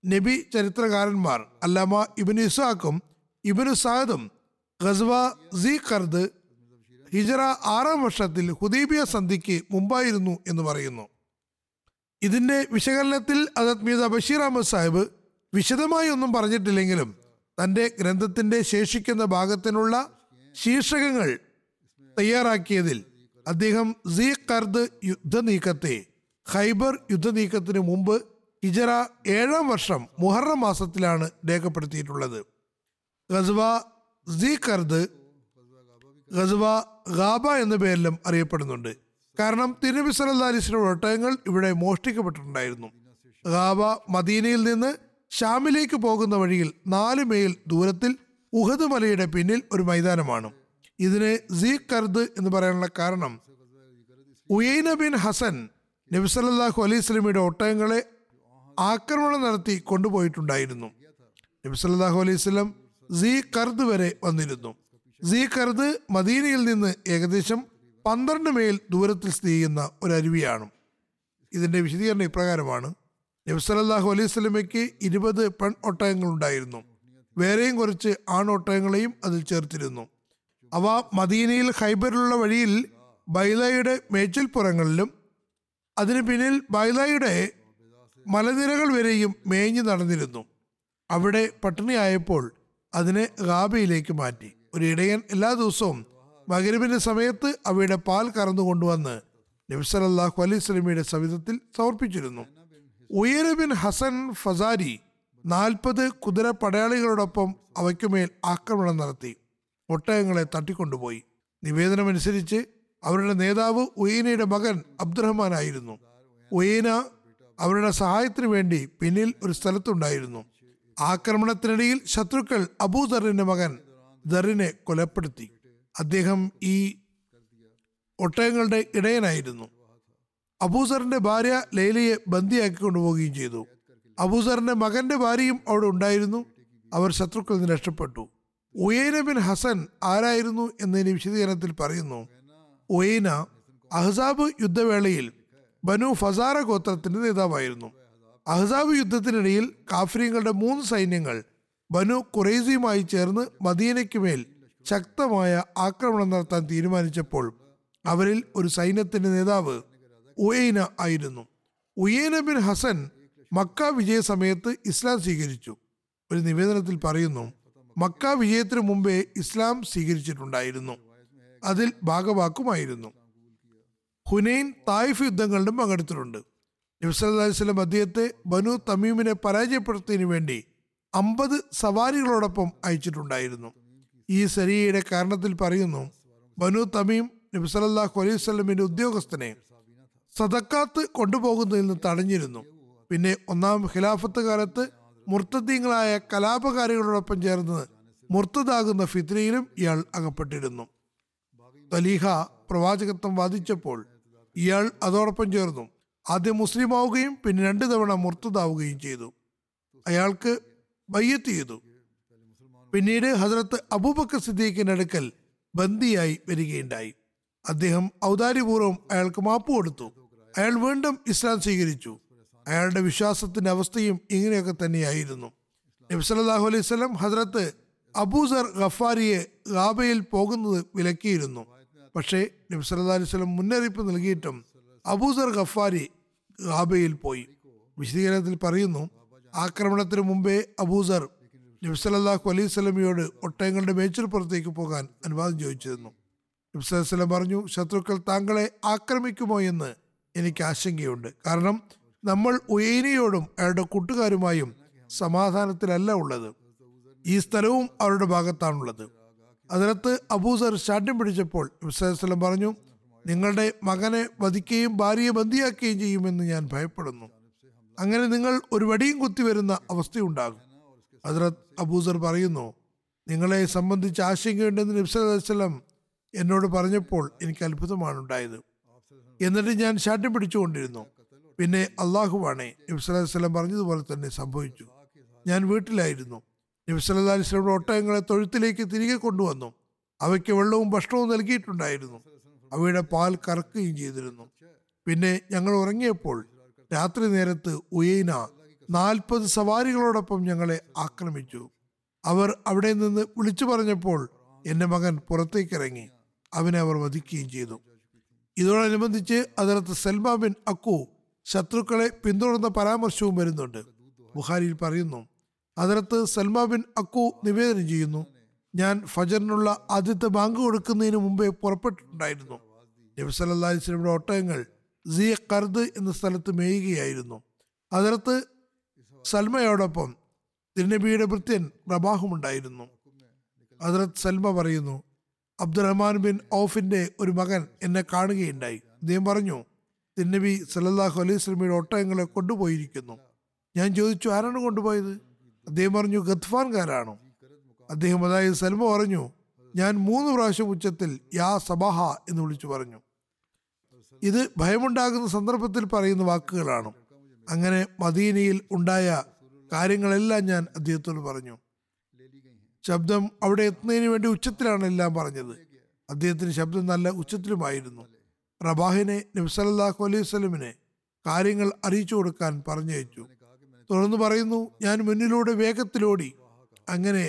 നബി ചരിത്രകാരന്മാർ അല്ലാമ ഇബിന് ഇസാഖും ഇബിന് സാദും ഗസ്വ സി ഖർദ് ഹിജറ ആറാം വർഷത്തിൽ ഹുദൈബിയ സന്ധിക്ക് മുമ്പായിരുന്നു എന്ന് പറയുന്നു ഇതിന്റെ വിശകലനത്തിൽ അതത് മീത ബഷീർ അഹമ്മദ് സാഹിബ് വിശദമായി ഒന്നും പറഞ്ഞിട്ടില്ലെങ്കിലും തന്റെ ഗ്രന്ഥത്തിന്റെ ശേഷിക്കുന്ന ഭാഗത്തിനുള്ള ശീർഷകങ്ങൾ തയ്യാറാക്കിയതിൽ അദ്ദേഹം സീ കർദ് യുദ്ധനീക്കത്തെ ഖൈബർ യുദ്ധനീക്കത്തിന് മുമ്പ് ഹിജറ ഏഴാം വർഷം മുഹറം മാസത്തിലാണ് രേഖപ്പെടുത്തിയിട്ടുള്ളത് ഗസ്വ സീ കർദ് ഗസ്വ ഗാബ എന്ന പേരിലും അറിയപ്പെടുന്നുണ്ട് കാരണം തിരുനബി സല്ലല്ലാഹു അലൈഹി വസല്ലം ഒട്ടകങ്ങൾ ഇവിടെ മോഷ്ടിക്കപ്പെട്ടിട്ടുണ്ടായിരുന്നു ഗാബ മദീനയിൽ നിന്ന് ഷാമിലേക്ക് പോകുന്ന വഴിയിൽ നാല് മൈൽ ദൂരത്തിൽ ഉഹദ് മലയുടെ പിന്നിൽ ഒരു മൈതാനമാണ് ഇതിന് സീ കർദ് എന്ന് പറയാനുള്ള കാരണം ഉയൈന ബിൻ ഹസൻ നബി സല്ലല്ലാഹു അലൈഹി സ്വലമിയുടെ ഒട്ടകങ്ങളെ ആക്രമണം നടത്തി കൊണ്ടുപോയിട്ടുണ്ടായിരുന്നു നബി സല്ലല്ലാഹു അലൈഹി വസല്ലം സീ കർദ് വരെ വന്നിരുന്നു സീ കർദ് മദീനയിൽ നിന്ന് ഏകദേശം പന്ത്രണ്ട് മൈൽ ദൂരത്തിൽ സ്ഥിതി ചെയ്യുന്ന ഒരു അരുവിയാണ് ഇതിന്റെ വിശദീകരണം ഇപ്രകാരമാണ് നബി സല്ലല്ലാഹു അലൈഹി സ്വലമയ്ക്ക് ഇരുപത് പെൺ ഒട്ടകങ്ങൾ ഉണ്ടായിരുന്നു വേറെയും കുറച്ച് ആണൊട്ടകങ്ങളെയും അതിൽ ചേർത്തിരുന്നു അവ മദീനയിൽ ഖൈബറിലുള്ള വഴിയിൽ ബൈലയുടെ മേച്ചിൽപ്പുറങ്ങളിലും അതിന് പിന്നിൽ ബൈലയുടെ മലനിരകൾ വരെയും മേഞ്ഞു നടന്നിരുന്നു അവിടെ പട്ടിണിയായപ്പോൾ അതിനെ ഗാബയിലേക്ക് മാറ്റി ഒരു ഇടയൻ എല്ലാ ദിവസവും മകരവിന്റെ സമയത്ത് അവയുടെ പാൽ കറന്നു കൊണ്ടുവന്ന് നബ്സലല്ലാഹു അലൈഹി സ്വലമിയുടെ സവിധത്തിൽ സമർപ്പിച്ചിരുന്നു ഉയര ബിൻ ഹസൻ ഫസാരി നാൽപ്പത് കുതിര പടയാളികളോടൊപ്പം അവയ്ക്കുമേൽ ആക്രമണം നടത്തി ഒട്ടകങ്ങളെ തട്ടിക്കൊണ്ടുപോയി നിവേദനമനുസരിച്ച് അവരുടെ നേതാവ് ഉയനയുടെ മകൻ അബ്ദുറഹ്മാൻ ആയിരുന്നു ഉയന അവരുടെ സഹായത്തിനു വേണ്ടി പിന്നിൽ ഒരു സ്ഥലത്തുണ്ടായിരുന്നു ആക്രമണത്തിനിടയിൽ ശത്രുക്കൾ അബൂദറിന്റെ മകൻ ദറിനെ കൊലപ്പെടുത്തി അദ്ദേഹം ഈ ഒട്ടകങ്ങളുടെ ഇടയനായിരുന്നു അബൂസറിന്റെ ഭാര്യ ലൈലയെ ബന്ദിയാക്കി കൊണ്ടുപോവുകയും ചെയ്തു അബൂസറിന്റെ മകന്റെ ഭാര്യയും അവിടെ ഉണ്ടായിരുന്നു അവർ ശത്രുക്കളിൽ നിന്ന് രക്ഷപ്പെട്ടു ഉയൈന ബിൻ ഹസൻ ആരായിരുന്നു എന്നതിന് വിശദീകരണത്തിൽ പറയുന്നു ഉയൈന അഹ്സാബ് യുദ്ധവേളയിൽ ബനു ഫസാറ ഗോത്രത്തിന്റെ നേതാവായിരുന്നു അഹ്സാബ് യുദ്ധത്തിനിടയിൽ കാഫ്രീങ്ങളുടെ മൂന്ന് സൈന്യങ്ങൾ ബനു ഖുറൈസിയുമായി ചേർന്ന് മദീനയ്ക്ക് മേൽ ശക്തമായ ആക്രമണം നടത്താൻ തീരുമാനിച്ചപ്പോൾ അവരിൽ ഒരു സൈന്യത്തിന്റെ നേതാവ് ഉയൈന ആയിരുന്നു ഉയൈന ബിൻ ഹസൻ മക്ക വിജയ സമയത്ത് ഇസ്ലാം സ്വീകരിച്ചു ഒരു നിവേദനത്തിൽ പറയുന്നു മക്ക വിജയത്തിനു മുമ്പേ ഇസ്ലാം സ്വീകരിച്ചിട്ടുണ്ടായിരുന്നു അതിൽ ഭാഗവാക്കുമായിരുന്നു ഹുനൈൻ തായിഫ് യുദ്ധങ്ങളിലും പങ്കെടുത്തിട്ടുണ്ട് നബ്സല്ലാസ്ലം അദ്ദേഹത്തെ ബനു തമീമിനെ പരാജയപ്പെടുത്തുന്നതിന് വേണ്ടി അമ്പത് സവാരികളോടൊപ്പം അയച്ചിട്ടുണ്ടായിരുന്നു ഈ സരിയയുടെ കാരണത്തിൽ പറയുന്നു ബനു തമീം നബ്സലല്ലാഹു അലൈഹി സ്വലമിന്റെ ഉദ്യോഗസ്ഥനെ സദക്കാത്ത് കൊണ്ടുപോകുന്നതിൽ നിന്ന് തടഞ്ഞിരുന്നു പിന്നെ ഒന്നാം ഖിലാഫത്ത് കാലത്ത് മുർത്തദ്ദീങ്ങളായ കലാപകാരികളോടൊപ്പം ചേർന്ന് മുർത്തതാകുന്ന ഫിത്നയിലും ഇയാൾ അകപ്പെട്ടിരുന്നു തലീഹ പ്രവാചകത്വം വാദിച്ചപ്പോൾ ഇയാൾ അതോടൊപ്പം ചേർന്നു ആദ്യം മുസ്ലിം ആവുകയും പിന്നെ രണ്ടു തവണ മുർത്തതാവുകയും ചെയ്തു അയാൾക്ക് ബയ്യത്ത് ചെയ്തു പിന്നീട് ഹസരത്ത് അബൂബക്കർ സിദ്ദീഖിന്റെ അടുക്കൽ ബന്ദിയായി വരികയുണ്ടായി അദ്ദേഹം ഔദാര്യപൂർവ്വം അയാൾക്ക് മാപ്പ് കൊടുത്തു അയാൾ വീണ്ടും ഇസ്ലാം സ്വീകരിച്ചു അയാളുടെ വിശ്വാസത്തിന്റെ അവസ്ഥയും ഇങ്ങനെയൊക്കെ തന്നെയായിരുന്നു നബി സല്ലല്ലാഹു അലൈഹി വസല്ലം ഹസ്രത്ത് അബൂസർ ഗഫാരിയെ ഗാബയിൽ പോകുന്നത് വിലക്കിയിരുന്നു പക്ഷേ നബി സല്ലല്ലാഹു അലൈഹി വസല്ലം മുന്നറിയിപ്പ് നൽകിയിട്ടും അബൂസർ ഗഫാരി ഗാബയിൽ പോയി വിശദീകരണത്തിൽ പറയുന്നു ആക്രമണത്തിന് മുമ്പേ അബൂസർ നബി സല്ലല്ലാഹു അലൈഹി വസല്ലമയോട് ഒട്ടകങ്ങളുടെ മേച്ചിൽപ്പുറത്തേക്ക് പോകാൻ അനുവാദം ചോദിച്ചിരുന്നു നബി സല്ലല്ലാഹു അലൈഹി വസല്ലം പറഞ്ഞു ശത്രുക്കൾ താങ്കളെ ആക്രമിക്കുമോ എന്ന് എനിക്ക് ആശങ്കയുണ്ട് കാരണം നമ്മൾ ഉയൈനയോടും അയാളുടെ കൂട്ടുകാരുമായും സമാധാനത്തിലല്ല ഉള്ളത് ഈ സ്ഥലവും അവരുടെ ഭാഗത്താണുള്ളത് അതിനകത്ത് അബൂസർ ശാഠ്യം പിടിച്ചപ്പോൾ നബിസ്വലം പറഞ്ഞു നിങ്ങളുടെ മകനെ വധിക്കുകയും ഭാര്യയെ ബന്ദിയാക്കുകയും ചെയ്യുമെന്ന് ഞാൻ ഭയപ്പെടുന്നു അങ്ങനെ നിങ്ങൾ ഒരു വടിയും കുത്തി വരുന്ന അവസ്ഥയുണ്ടാകും ഹസ്രത്ത് അബൂസർ പറയുന്നു നിങ്ങളെ സംബന്ധിച്ച് ആശങ്കയുണ്ടെന്ന് നബ്സലം എന്നോട് പറഞ്ഞപ്പോൾ എനിക്ക് അത്ഭുതമാണ് ഉണ്ടായത് എന്നിട്ട് ഞാൻ ശാഠ്യം പിടിച്ചുകൊണ്ടിരുന്നു പിന്നെ അള്ളാഹുവാണേ നബ്സലം പറഞ്ഞതുപോലെ തന്നെ സംഭവിച്ചു ഞാൻ വീട്ടിലായിരുന്നു നബ്സല്ലാ അലിസ്ലമിയുടെ ഒട്ടകങ്ങളെ തൊഴുത്തിലേക്ക് തിരികെ കൊണ്ടുവന്നു അവയ്ക്ക് വെള്ളവും ഭക്ഷണവും നൽകിയിട്ടുണ്ടായിരുന്നു അവയുടെ പാൽ കറക്കുകയും ചെയ്തിരുന്നു പിന്നെ ഞങ്ങൾ ഉറങ്ങിയപ്പോൾ രാത്രി നേരത്ത് ഉയൈന നാൽപ്പത് സവാരികളോടൊപ്പം ഞങ്ങളെ ആക്രമിച്ചു അവർ അവിടെ നിന്ന് വിളിച്ചു പറഞ്ഞപ്പോൾ എൻ്റെ മകൻ പുറത്തേക്കിറങ്ങി അവനെ അവർ വധിക്കുകയും ചെയ്തു ഇതോടനുബന്ധിച്ച് അതിനകത്ത് സൽമാ ബിൻ അക്കു ശത്രുക്കളെ പിന്തുടർന്ന പരാമർശവും വരുന്നുണ്ട് ബുഖാരിയിൽ പറയുന്നു അതിനകത്ത് സൽമാ ബിൻ അക്കു നിവേദനം ചെയ്യുന്നു ഞാൻ ഫജറിനുള്ള ആദ്യത്തെ ബാങ്ക് കൊടുക്കുന്നതിന് മുമ്പേ പുറപ്പെട്ടിട്ടുണ്ടായിരുന്നു നബി സല്ലല്ലാഹു അലൈഹി വസല്ലമയുടെ ഒട്ടകങ്ങൾ സി കർദ് എന്ന സ്ഥലത്ത് മേയുകയായിരുന്നു അതിനകത്ത് സൽമയോടൊപ്പം തിരുനബിയുടെ ഭൃത്യൻ റബാഹുമുണ്ടായിരുന്നു ഹസ്രത്ത് സൽമ പറയുന്നു അബ്ദുറഹ്മാൻ ബിൻ ഔഫിന്റെ ഒരു മകൻ എന്നെ കാണുകയുണ്ടായി അദ്ദേഹം പറഞ്ഞു തിരുനബി സല്ലല്ലാഹു അലൈഹി സ്വലമിയുടെ ഒട്ടകങ്ങളെ കൊണ്ടുപോയിരിക്കുന്നു ഞാൻ ചോദിച്ചു ആരാണ് കൊണ്ടുപോയത് അദ്ദേഹം പറഞ്ഞു ഗത്ഫാൻകാരാണോ അദ്ദേഹം അതായത് സൽമ പറഞ്ഞു ഞാൻ മൂന്ന് പ്രാവശ്യം ഉച്ചത്തിൽ യാ സബാഹ എന്ന് വിളിച്ചു പറഞ്ഞു ഇത് ഭയമുണ്ടാകുന്ന സന്ദർഭത്തിൽ പറയുന്ന വാക്കുകളാണ് അങ്ങനെ മദീനയിൽ ഉണ്ടായ കാര്യങ്ങളെല്ലാം ഞാൻ അദ്ദേഹത്തോട് പറഞ്ഞു ശബ്ദം അവിടെ എത്തുന്നതിന് വേണ്ടി ഉച്ചത്തിലാണ് എല്ലാം പറഞ്ഞത് അദ്ദേഹത്തിന് ശബ്ദം നല്ല ഉച്ചത്തിലുമായിരുന്നു റബാഹിനെ നബ്സലല്ലാഹു അലൈഹി സ്വലമിനെ കാര്യങ്ങൾ അറിയിച്ചു കൊടുക്കാൻ പറഞ്ഞയച്ചു തുടർന്ന് പറയുന്നു ഞാൻ മുന്നിലൂടെ വേഗത്തിലോടി അങ്ങനെ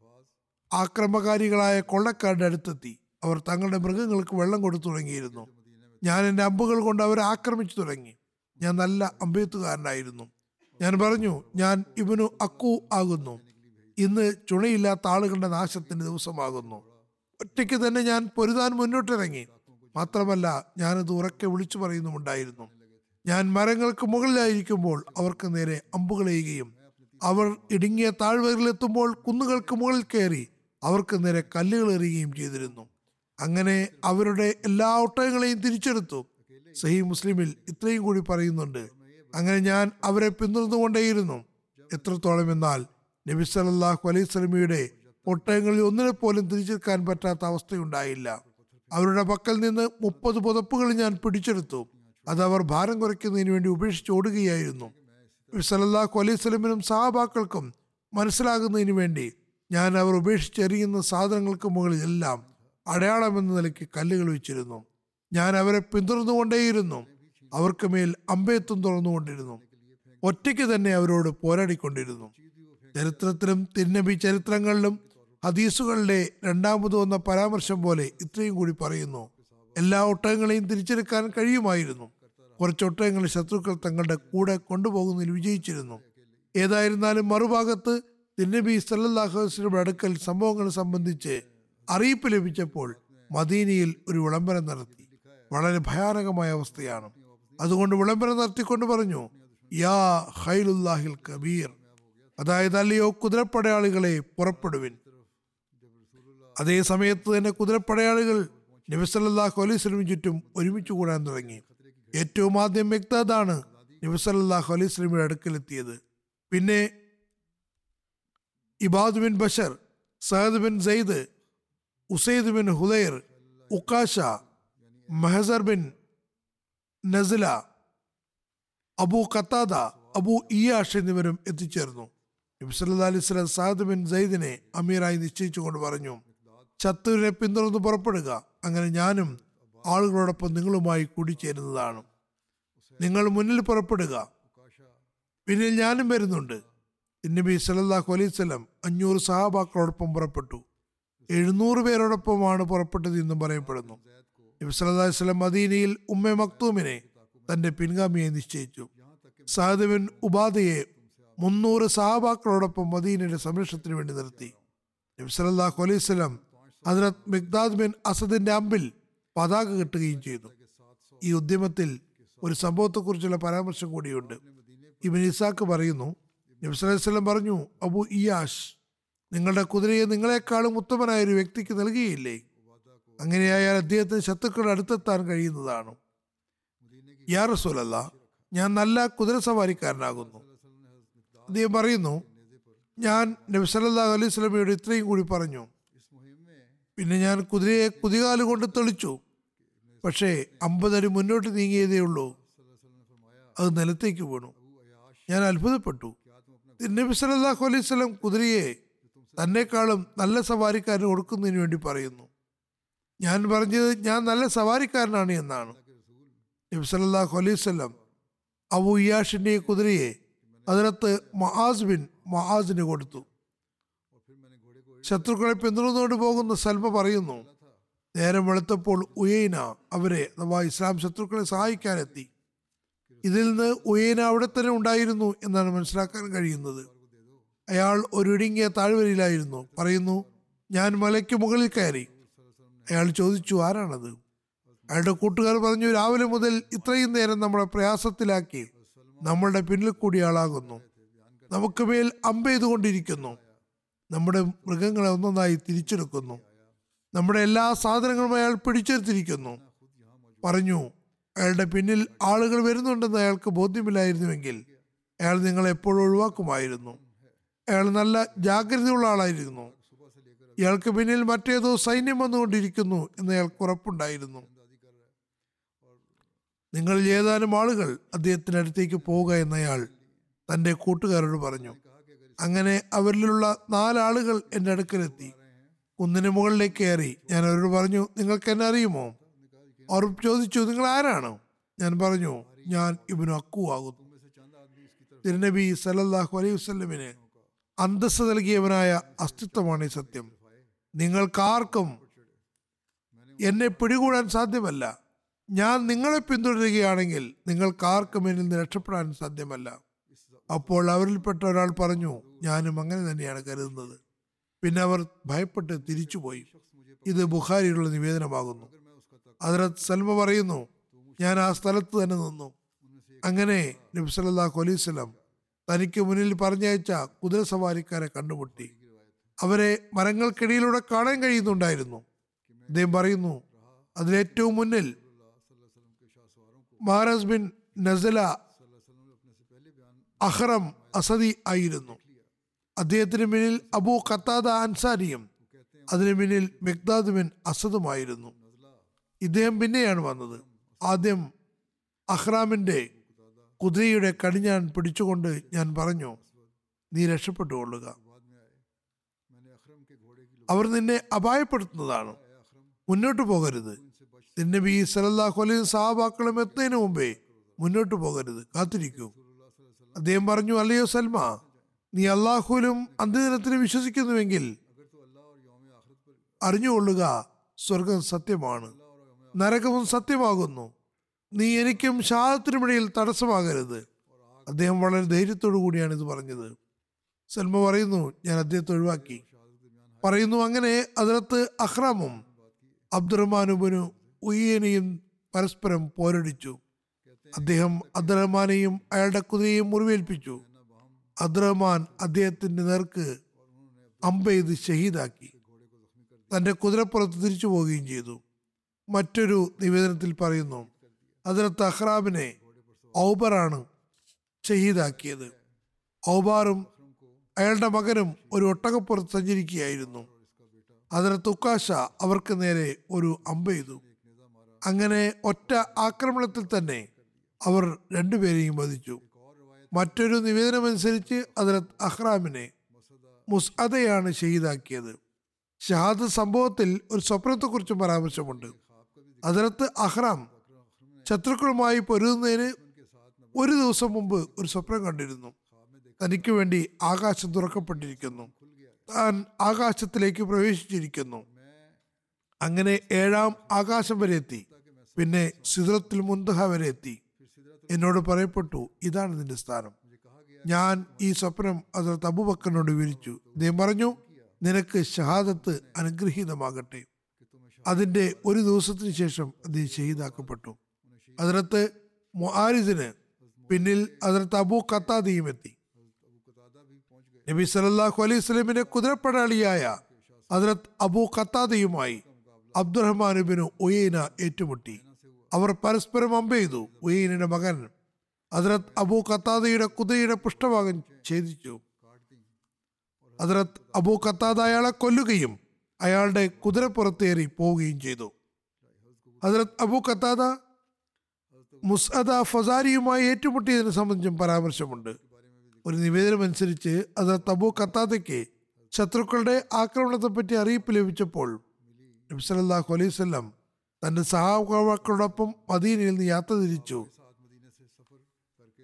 ആക്രമകാരികളായ കൊള്ളക്കാരുടെ അടുത്തെത്തി അവർ തങ്ങളുടെ മൃഗങ്ങൾക്ക് വെള്ളം കൊടുത്തു തുടങ്ങിയിരുന്നു ഞാൻ എൻ്റെ അമ്പുകൾ കൊണ്ട് അവരെ ആക്രമിച്ചു തുടങ്ങി ഞാൻ നല്ല അമ്പെയ്ത്തുകാരനായിരുന്നു ഞാൻ പറഞ്ഞു ഞാൻ ഇവനു അക്കു ആകുന്നു ഇന്ന് ചുണയില്ലാത്ത ആളുകളുടെ നാശത്തിന്റെ ദിവസമാകുന്നു ഒറ്റയ്ക്ക് തന്നെ ഞാൻ പൊരുതാൻ മുന്നോട്ടിറങ്ങി മാത്രമല്ല ഞാനത് ഉറക്കെ വിളിച്ചു പറയുന്നുമുണ്ടായിരുന്നു ഞാൻ മരങ്ങൾക്ക് മുകളിലായിരിക്കുമ്പോൾ അവർക്ക് നേരെ അമ്പുകളെയ്യുകയും അവർ ഇടുങ്ങിയ താഴ്വരയിലെത്തുമ്പോൾ കുന്നുകൾക്ക് മുകളിൽ കയറി അവർക്ക് നേരെ കല്ലുകൾ എറിയുകയും ചെയ്തിരുന്നു അങ്ങനെ അവരുടെ എല്ലാ ഒട്ടകങ്ങളെയും തിരിച്ചെടുത്തു സഹി മുസ്ലിമിൽ ഇത്രയും കൂടി പറയുന്നുണ്ട് അങ്ങനെ ഞാൻ അവരെ പിന്തുടർന്നുകൊണ്ടേയിരുന്നു എത്രത്തോളം എന്നാൽ നബി സല്ലല്ലാഹു അലൈഹി സ്വലമിയുടെ ഒട്ടകങ്ങളിൽ ഒന്നിനെ പോലും തിരിച്ചെടുക്കാൻ പറ്റാത്ത അവസ്ഥയുണ്ടായില്ല അവരുടെ പക്കൽ നിന്ന് മുപ്പത് പുതപ്പുകൾ ഞാൻ പിടിച്ചെടുത്തു അത് അവർ ഭാരം കുറയ്ക്കുന്നതിന് വേണ്ടി ഉപേക്ഷിച്ച് ഓടുകയായിരുന്നു നബി സല്ലല്ലാഹു അലൈഹി സ്വലമിനും സഹാബാക്കൾക്കും മനസ്സിലാകുന്നതിന് വേണ്ടി ഞാൻ അവർ ഉപേക്ഷിച്ചെറിയുന്ന സാധനങ്ങൾക്ക് മുകളിൽ എല്ലാം അടയാളമെന്ന നിലയ്ക്ക് കല്ലുകൾ വെച്ചിരുന്നു ഞാൻ അവരെ പിന്തുടർന്നുകൊണ്ടേയിരുന്നു അവർക്ക് മേൽ അമ്പയത്തും തുറന്നുകൊണ്ടിരുന്നു ഒറ്റയ്ക്ക് തന്നെ അവരോട് പോരാടിക്കൊണ്ടിരുന്നു ചരിത്രത്തിലും തിരുനബി ചരിത്രങ്ങളിലും ഹദീസുകളുടെ രണ്ടാമത് വന്ന പരാമർശം പോലെ ഇത്രയും കൂടി പറയുന്നു എല്ലാ ഒട്ടകങ്ങളെയും തിരിച്ചെടുക്കാൻ കഴിയുമായിരുന്നു കുറച്ച് ഒട്ടകങ്ങൾ ശത്രുക്കൾ തങ്ങളുടെ കൂടെ കൊണ്ടുപോകുന്നതിൽ വിജയിച്ചിരുന്നു ഏതായിരുന്നാലും മറുഭാഗത്ത് തിരുനബി സല്ലല്ലാഹു അലൈഹി വസല്ലമയുടെ അടുക്കൽ സംഭവങ്ങൾ സംബന്ധിച്ച് അറിയിപ്പ് ലഭിച്ചപ്പോൾ മദീനയിൽ ഒരു വിളംബരം നടത്തി വളരെ ഭയാനകമായ അവസ്ഥയാണ് അതുകൊണ്ട് വിളംബരം നടത്തിക്കൊണ്ട് പറഞ്ഞു യാ ഹൈലുല്ലാഹിൽ കബീർ അതായത് അല്ലയോ കുതിരപ്പടയാളികളെ പുറപ്പെടുവിൻ അതേ സമയത്ത് തന്നെ കുതിരപ്പടയാളികൾ നബിസല്ലാഹു അലൈഹി സ്വലമിന് ചുറ്റും ഒരുമിച്ച് കൂടാൻ തുടങ്ങി ഏറ്റവും ആദ്യം വ്യക്തതാണ് നബിസല്ലാഹു അലൈഹി സ്വലമിയുടെ അടുക്കലെത്തിയത് പിന്നെ Ibad bin Bashar Sahad bin Zaid Usaid bin Hudair Ukasha Mehsar bin Nasila Abu Khatada Abu Iyash എന്നിവരും എത്തിച്ചേർന്നു നബി സല്ലല്ലാഹു അലൈഹി വസല്ലം സാദ് ബിൻ സെയ്ദിനെ അമീറായി നിശ്ചയിച്ചുകൊണ്ട് പറഞ്ഞു ചത്തുവിനെ പിന്തുടർന്ന് പുറപ്പെടുക അങ്ങനെ ഞാനും ആളുകളോടൊപ്പം നിങ്ങളുമായി കൂടിച്ചേരുന്നതാണ് നിങ്ങൾ മുന്നിൽ പുറപ്പെടുക പിന്നിൽ ഞാനും വരുന്നുണ്ട് നബി സല്ലല്ലാഹു അലൈഹി വസല്ലം അഞ്ഞൂറ് സഹാബാക്കളോടൊപ്പം പുറപ്പെട്ടു എഴുന്നൂറ് പേരോടൊപ്പമാണ് പുറപ്പെട്ടത് എന്നും പറയപ്പെടുന്നു നബി സല്ലല്ലാഹു അലൈഹി വസല്ലം മദീനയിൽ ഉമ്മ മക്തൂമിനെ തന്റെ പിൻഗാമിയെ നിശ്ചയിച്ചു സാദ് ബിൻ ഉബാദയെ മുന്നൂറ് സഹാബാക്കളോടൊപ്പം മദീനയുടെ സംരക്ഷണത്തിന് വേണ്ടി നിർത്തി നബി സല്ലല്ലാഹു അലൈഹി വസല്ലം ഹസ്രത്ത് മിഗ്ദാദ് ബിൻ അസദിന്റെ അമ്പിൽ പതാക കെട്ടുകയും ചെയ്തു ഈ ഉദ്യമത്തിൽ ഒരു സംഭവത്തെക്കുറിച്ചുള്ള പരാമർശം കൂടിയുണ്ട് ഇബിൻ ഇസാക്ക് പറയുന്നു നബി സല്ലല്ലാഹു അലൈഹി വസല്ലം പറഞ്ഞു അബു ഇയാഷ് നിങ്ങളുടെ കുതിരയെ നിങ്ങളെക്കാളും ഉത്തമനായ ഒരു വ്യക്തിക്ക് നൽകുകയില്ലേ അങ്ങനെയായാൽ അദ്ദേഹത്തിന് ശത്രുക്കളുടെ അടുത്തെത്താൻ കഴിയുന്നതാണ് യാ റസൂലല്ല ഞാൻ നല്ല കുതിര സവാരിക്കാരനാകുന്നു അദ്ദേഹം പറയുന്നു ഞാൻ നബി സല്ലല്ലാഹു അലൈഹി സ്വലമയോട് ഇത്രയും കൂടി പറഞ്ഞു പിന്നെ ഞാൻ കുതിരയെ കുതികാല് കൊണ്ട് തെളിച്ചു പക്ഷേ അമ്പതടി മുന്നോട്ട് നീങ്ങിയതേ ഉള്ളൂ അത് നിലത്തേക്ക് വീണു ഞാൻ അത്ഭുതപ്പെട്ടു നബി സല്ലല്ലാഹു അലൈഹി സ്വലം കുതിരയെ തന്നെക്കാളും നല്ല സവാരിക്കാരന് കൊടുക്കുന്നതിന് വേണ്ടി പറയുന്നു ഞാൻ പറഞ്ഞത് ഞാൻ നല്ല സവാരിക്കാരനാണ് എന്നാണ് നബി സല്ലല്ലാഹു അലൈഹി വസല്ലം അബു ഇയാഷിന്റെ കുതിരയെ അതിനകത്ത് മഹാസ് ബിൻ മഹാസിന് കൊടുത്തു और फिर मैंने घोड़े को ശത്രുക്കളെ പിന്തുടർന്നുകൊണ്ട് പോകുന്ന സൽമ പറയുന്നു നേരം വെളുത്തപ്പോൾ ഉയൈന അവരെ അഥവാ ഇസ്ലാം ശത്രുക്കളെ സഹായിക്കാനെത്തി ഇതിൽ നിന്ന് ഉയൈന അവിടെ തന്നെ ഉണ്ടായിരുന്നു എന്നാണ് മനസ്സിലാക്കാൻ കഴിയുന്നത് അയാൾ ഒരു ഇടുങ്ങിയ താഴ്വരയിലായിരുന്നു പറയുന്നു ഞാൻ മലയ്ക്ക് മുകളിൽ കയറി അയാൾ ചോദിച്ചു ആരാണത് അയാളുടെ കൂട്ടുകാർ പറഞ്ഞു രാവിലെ മുതൽ ഇത്രയും നേരം നമ്മളെ പ്രയാസത്തിലാക്കി നമ്മളുടെ പിന്നിൽ കൂടി ആളാകുന്നു നമുക്ക് മേൽ അമ്പ ചെയ്തുകൊണ്ടിരിക്കുന്നു നമ്മുടെ മൃഗങ്ങളെ ഒന്നൊന്നായി തിരിച്ചെടുക്കുന്നു നമ്മുടെ എല്ലാ സാധനങ്ങളും അയാൾ പിടിച്ചെടുത്തിരിക്കുന്നു പറഞ്ഞു അയാളുടെ പിന്നിൽ ആളുകൾ വരുന്നുണ്ടെന്ന് അയാൾക്ക് ബോധ്യമില്ലായിരുന്നുവെങ്കിൽ അയാൾ നിങ്ങളെ എപ്പോഴും ഒഴിവാക്കുമായിരുന്നു അയാൾ നല്ല ജാഗ്രതയുള്ള ആളായിരുന്നു ഇയാൾക്ക് പിന്നിൽ മറ്റേതോ സൈന്യം വന്നുകൊണ്ടിരിക്കുന്നു എന്ന് അയാൾക്ക് ഉറപ്പുണ്ടായിരുന്നു നിങ്ങളിൽ ഏതാനും ആളുകൾ അദ്ദേഹത്തിന്റെ അടുത്തേക്ക് പോവുക എന്നയാൾ തന്റെ കൂട്ടുകാരോട് പറഞ്ഞു അങ്ങനെ അവരിലുള്ള നാലാളുകൾ എൻ്റെ അടുക്കലെത്തി കുന്നിന് മുകളിലേക്ക് കയറി ഞാൻ അവരോട് പറഞ്ഞു നിങ്ങൾക്ക് എന്നെ അറിയുമോ അവർ ചോദിച്ചു നിങ്ങൾ ആരാണ് ഞാൻ പറഞ്ഞു ഞാൻ ഇബിനു അക്കു ആകുന്നു തിരുനബി സല്ലല്ലാഹു അലൈഹി വസല്ലമിന് അന്തസ് നൽകിയവനായ അസ്തിത്വമാണ് ഈ സത്യം നിങ്ങൾക്കാർക്കും എന്നെ പിടികൂടാൻ സാധ്യമല്ല ഞാൻ നിങ്ങളെ പിന്തുടരുകയാണെങ്കിൽ നിങ്ങൾക്കാർക്കും എന്നിൽ നിന്ന് രക്ഷപ്പെടാൻ സാധ്യമല്ല അപ്പോൾ അവരിൽപ്പെട്ട ഒരാൾ പറഞ്ഞു ഞാനും അങ്ങനെ തന്നെയാണ് കരുതുന്നത് പിന്നെ അവർ ഭയപ്പെട്ട് തിരിച്ചുപോയി ഇത് ബുഖാരിയുള്ള നിവേദനമാകുന്നു അതിരത്ത് സൽമ പറയുന്നു ഞാൻ ആ സ്ഥലത്ത് തന്നെ നിന്നു അങ്ങനെ നബി സല്ലല്ലാഹു അലൈഹി വസല്ലം തനിക്ക് മുന്നിൽ പറഞ്ഞയച്ച കുതിരസവാരിക്കാരെ കണ്ടുമുട്ടി അവരെ മരങ്ങൾക്കിടയിലൂടെ കാണാൻ കഴിയുന്നുണ്ടായിരുന്നു അദ്ദേഹം പറയുന്നു അതിലേറ്റവും മുന്നിൽ മഹാരാജ് ബിൻ നസല അഹ്റം അസദി ആയിരുന്നു അദ്ദേഹത്തിന് മുന്നിൽ അബൂ ഖത്താദ അൻസാരിയും അതിനു മുന്നിൽ മെഗ്ദാദ് ബിൻ അസദുമായിരുന്നു ഇദ്ദേഹം പിന്നെയാണ് വന്നത് ആദ്യം അഹ്റാമിന്റെ കുതിരയുടെ കടിഞ്ഞാൻ പിടിച്ചുകൊണ്ട് ഞാൻ പറഞ്ഞു നീ രക്ഷപ്പെട്ടുകൊള്ളുക मैंने अखरम के घोड़े की അവർ നിന്നെ അപായപ്പെടുത്തുന്നതാണ് മുന്നോട്ട് പോകരുത് നബി സലല്ലാഹു അലൈഹി സഹാബാക്കളും എത്തുന്നതിന് മുമ്പേ മുന്നോട്ട് പോകരുത് കാത്തിരിക്കൂ അദ്ദേഹം പറഞ്ഞു അല്ലയോ സൽമ നീ അള്ളാഹുലും അന്ത്യദിനത്തിലും വിശ്വസിക്കുന്നുവെങ്കിൽ അറിഞ്ഞുകൊള്ളുക സ്വർഗം സത്യമാണ് നരകവും സത്യമാകുന്നു നീ എനിക്കും ഷാദത്തിനുമിടയിൽ തടസ്സമാകരുത് അദ്ദേഹം വളരെ ധൈര്യത്തോടു കൂടിയാണ് ഇത് പറഞ്ഞത് സൽമ പറയുന്നു ഞാൻ അദ്ദേഹത്തെ ഒഴിവാക്കി പറയുന്നു അങ്ങനെ അതിനകത്ത് അഹ്റാമും അബ്ദുറഹ്മാനുബിനു ഉയ്യനെയും പരസ്പരം പോരടിച്ചു അദ്ദേഹം അബ്ദുറഹ്മാനെയും അയാളുടെ കുതിരയെയും മുറിവേൽപ്പിച്ചു അബ്ദുറഹ്മാൻ അദ്ദേഹത്തിന്റെ നേർക്ക് അമ്പെയ്ത് ഷഹീദാക്കി തന്റെ കുതിരപ്പുറത്ത് തിരിച്ചു പോവുകയും ചെയ്തു മറ്റൊരു നിവേദനത്തിൽ പറയുന്നു അതിനകത്ത് അഹ്റാബിനെ ഔബറാണ് ഷഹീദാക്കിയത് ഔബാറും അയാളുടെ മകനും ഒരു ഒട്ടകപ്പുറത്ത് സഞ്ചരിക്കുകയായിരുന്നു അതിനകത്ത് ഉക്കാശ അവർക്ക് നേരെ ഒരു അമ്പെയ്തു അങ്ങനെ ഒറ്റ ആക്രമണത്തിൽ തന്നെ അവർ രണ്ടുപേരെയും വധിച്ചു മറ്റൊരു നിവേദനമനുസരിച്ച് അതിനകത്ത് അഹ്റാമിനെ മുസ്അദയാണ് ഷഹീദാക്കിയത് ഷഹാദ് സംഭവത്തിൽ ഒരു സ്വപ്നത്തെക്കുറിച്ച് പരാമർശമുണ്ട് അതിനകത്ത് അഹ്റാം ശത്രുക്കളുമായി പൊരുതുന്നതിന് ഒരു ദിവസം മുമ്പ് ഒരു സ്വപ്നം കണ്ടിരുന്നു തനിക്ക് വേണ്ടി ആകാശം തുറക്കപ്പെട്ടിരിക്കുന്നു താൻ ആകാശത്തിലേക്ക് പ്രവേശിച്ചിരിക്കുന്നു അങ്ങനെ ഏഴാം ആകാശം വരെ എത്തി പിന്നെ സിദ്രത്തിൽ മുന്തഹ വരെ എത്തി എന്നോട് പറയപ്പെട്ടു ഇതാണ് നിന്റെ സ്ഥാനം ഞാൻ ഈ സ്വപ്നം അതിർത്ത് അബുബക്കറിനോട് വിവരിച്ചു അദ്ദേഹം പറഞ്ഞു നിനക്ക് ഷഹാദത്ത് അനുഗ്രഹീതമാകട്ടെ അതിന്റെ ഒരു ദിവസത്തിന് ശേഷം അദ്ദേഹം ഷഹീദാക്കപ്പെട്ടു അതിനകത്ത് മുആരിസിന് പിന്നിൽ അതിനകത്ത് അബൂ ഖത്താദിയും എത്തി നബി സല്ലല്ലാഹു അലൈഹി സ്വലമിന്റെ കുതിരപ്പടാളിയായ ഹദ്രത്ത് അബൂ ഖത്താദയുമായി അബ്ദുറഹ്മാനുബിനു ഉയൈന ഏറ്റുമുട്ടി അവർ പരസ്പരം അമ്പെയ്തു ഉയൈനയുടെ മകൻ ഹദ്രത്ത് അബൂ ഖത്താദയുടെ കുതിരയുടെ പൃഷ്ഠഭാഗം ഛേദിച്ചു ഹദ്രത്ത് അബൂ ഖത്താദ അയാളെ കൊല്ലുകയും അയാളുടെ കുതിരപ്പുറത്തേറി പോവുകയും ചെയ്തു ഹദ്രത്ത് അബൂ ഖത്താദ മുസ്അദ ഫസാരിയുമായി ഏറ്റുമുട്ടിയതിനെ സംബന്ധിച്ചും പരാമർശമുണ്ട് ഒരു നിവേദനം അനുസരിച്ച് ഹദ്രത്ത് അബൂ ഖത്താദയ്ക്ക് ശത്രുക്കളുടെ ആക്രമണത്തെപ്പറ്റി അറിയിപ്പ് ലഭിച്ചപ്പോൾ നബി സല്ലല്ലാഹു അലൈഹി വസല്ലം തന്റെ സഹാബാക്കളോടൊപ്പം മദീനയിൽ നിന്ന് യാത്ര തിരിച്ചു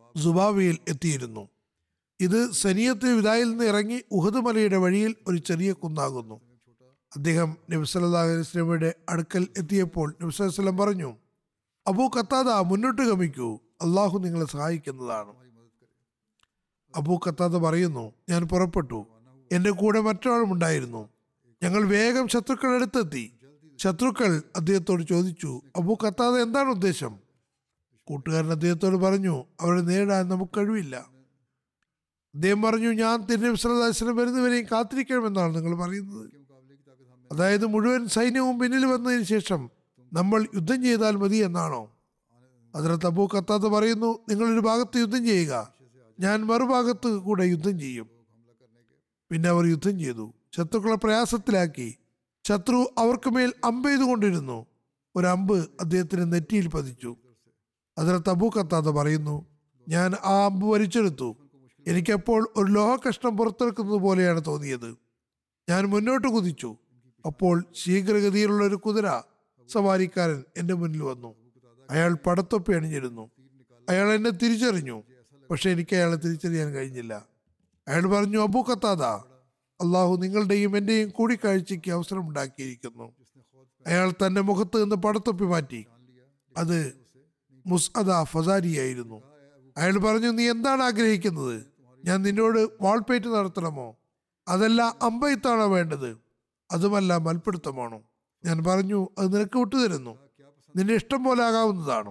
സുബാവിയിൽ എത്തിയിരുന്നു ഇത് സനിയത്ത് വിദായിൽ നിന്ന് ഇറങ്ങി ഉഹദ് മലയുടെ വഴിയിൽ ഒരു ചെറിയ കുന്നാകുന്നു അദ്ദേഹം നബ്സല്ലാഹു അലൈഹി സ്വലമയുടെ അടുക്കൽ എത്തിയപ്പോൾ നബ്സലം പറഞ്ഞു അബൂ കത്താദ മുന്നോട്ട് ഗമിക്കൂ അള്ളാഹു നിങ്ങളെ സഹായിക്കുന്നതാണ് അബൂ കത്താദ പറയുന്നു ഞാൻ പുറപ്പെട്ടു എൻ്റെ കൂടെ മറ്റൊരാളും ഉണ്ടായിരുന്നു ഞങ്ങൾ വേഗം ശത്രുക്കളുടെ അടുത്തെത്തി ശത്രുക്കൾ അദ്ദേഹത്തോട് ചോദിച്ചു അബൂ കത്താദ എന്താണ് ഉദ്ദേശം കൂട്ടുകാരൻ അദ്ദേഹത്തോട് പറഞ്ഞു അവരെ നേരിടാൻ നമുക്ക് കഴിവില്ല അദ്ദേഹം പറഞ്ഞു ഞാൻ തിരുനബിസ്വലം വരുന്നവരെയും കാത്തിരിക്കണമെന്നാണ് നിങ്ങൾ പറയുന്നത് അതായത് മുഴുവൻ സൈന്യവും പിന്നിൽ വന്നതിന് ശേഷം നമ്മൾ യുദ്ധം ചെയ്താൽ മതി എന്നാണോ അതിനകത്ത് അബൂ കത്താത്ത പറയുന്നു നിങ്ങളൊരു ഭാഗത്ത് യുദ്ധം ചെയ്യുക ഞാൻ മറുഭാഗത്ത് കൂടെ യുദ്ധം ചെയ്യും പിന്നെ അവർ യുദ്ധം ചെയ്തു ശത്രുക്കളെ പ്രയാസത്തിലാക്കി ശത്രു അവർക്ക് മേൽ അമ്പ് ചെയ്തുകൊണ്ടിരുന്നു ഒരു അമ്പ് അദ്ദേഹത്തിന് നെറ്റിയിൽ പതിച്ചു അതിനകത്ത് അബൂ കത്താത്ത പറയുന്നു ഞാൻ ആ അമ്പ് വലിച്ചെടുത്തു എനിക്കപ്പോൾ ഒരു ലോഹകഷ്ണം പുറത്തെടുക്കുന്നത് പോലെയാണ് തോന്നിയത് ഞാൻ മുന്നോട്ട് കുതിച്ചു അപ്പോൾ ശീഘ്രഗതിയിലുള്ള ഒരു കുതിര സവാരിക്കാരൻ എൻ്റെ മുന്നിൽ വന്നു അയാൾ പടത്തൊപ്പി അണിഞ്ഞിരുന്നു അയാൾ എന്നെ തിരിച്ചറിഞ്ഞു പക്ഷെ എനിക്ക് അയാളെ തിരിച്ചറിയാൻ കഴിഞ്ഞില്ല അയാൾ പറഞ്ഞു അബൂ കത്താദ അള്ളാഹു നിങ്ങളുടെയും എൻ്റെയും കൂടിക്കാഴ്ചയ്ക്ക് അവസരം ഉണ്ടാക്കിയിരിക്കുന്നു അയാൾ തന്റെ മുഖത്ത് നിന്ന് പടത്തൊപ്പി മാറ്റി അത് മുസ്അദ ഫസാരിയായിരുന്നു അയാൾ പറഞ്ഞു നീ എന്താണ് ആഗ്രഹിക്കുന്നത് ഞാൻ നിന്നോട് വാൾപേറ്റ് നടത്തണമോ അതല്ല അമ്പയത്താണോ വേണ്ടത് അതുമല്ല മൽപ്പിടുത്തമാണോ ഞാൻ പറഞ്ഞു അത് നിനക്ക് വിട്ടുതരുന്നു നിന്റെ ഇഷ്ടം പോലെ ആകാവുന്നതാണ്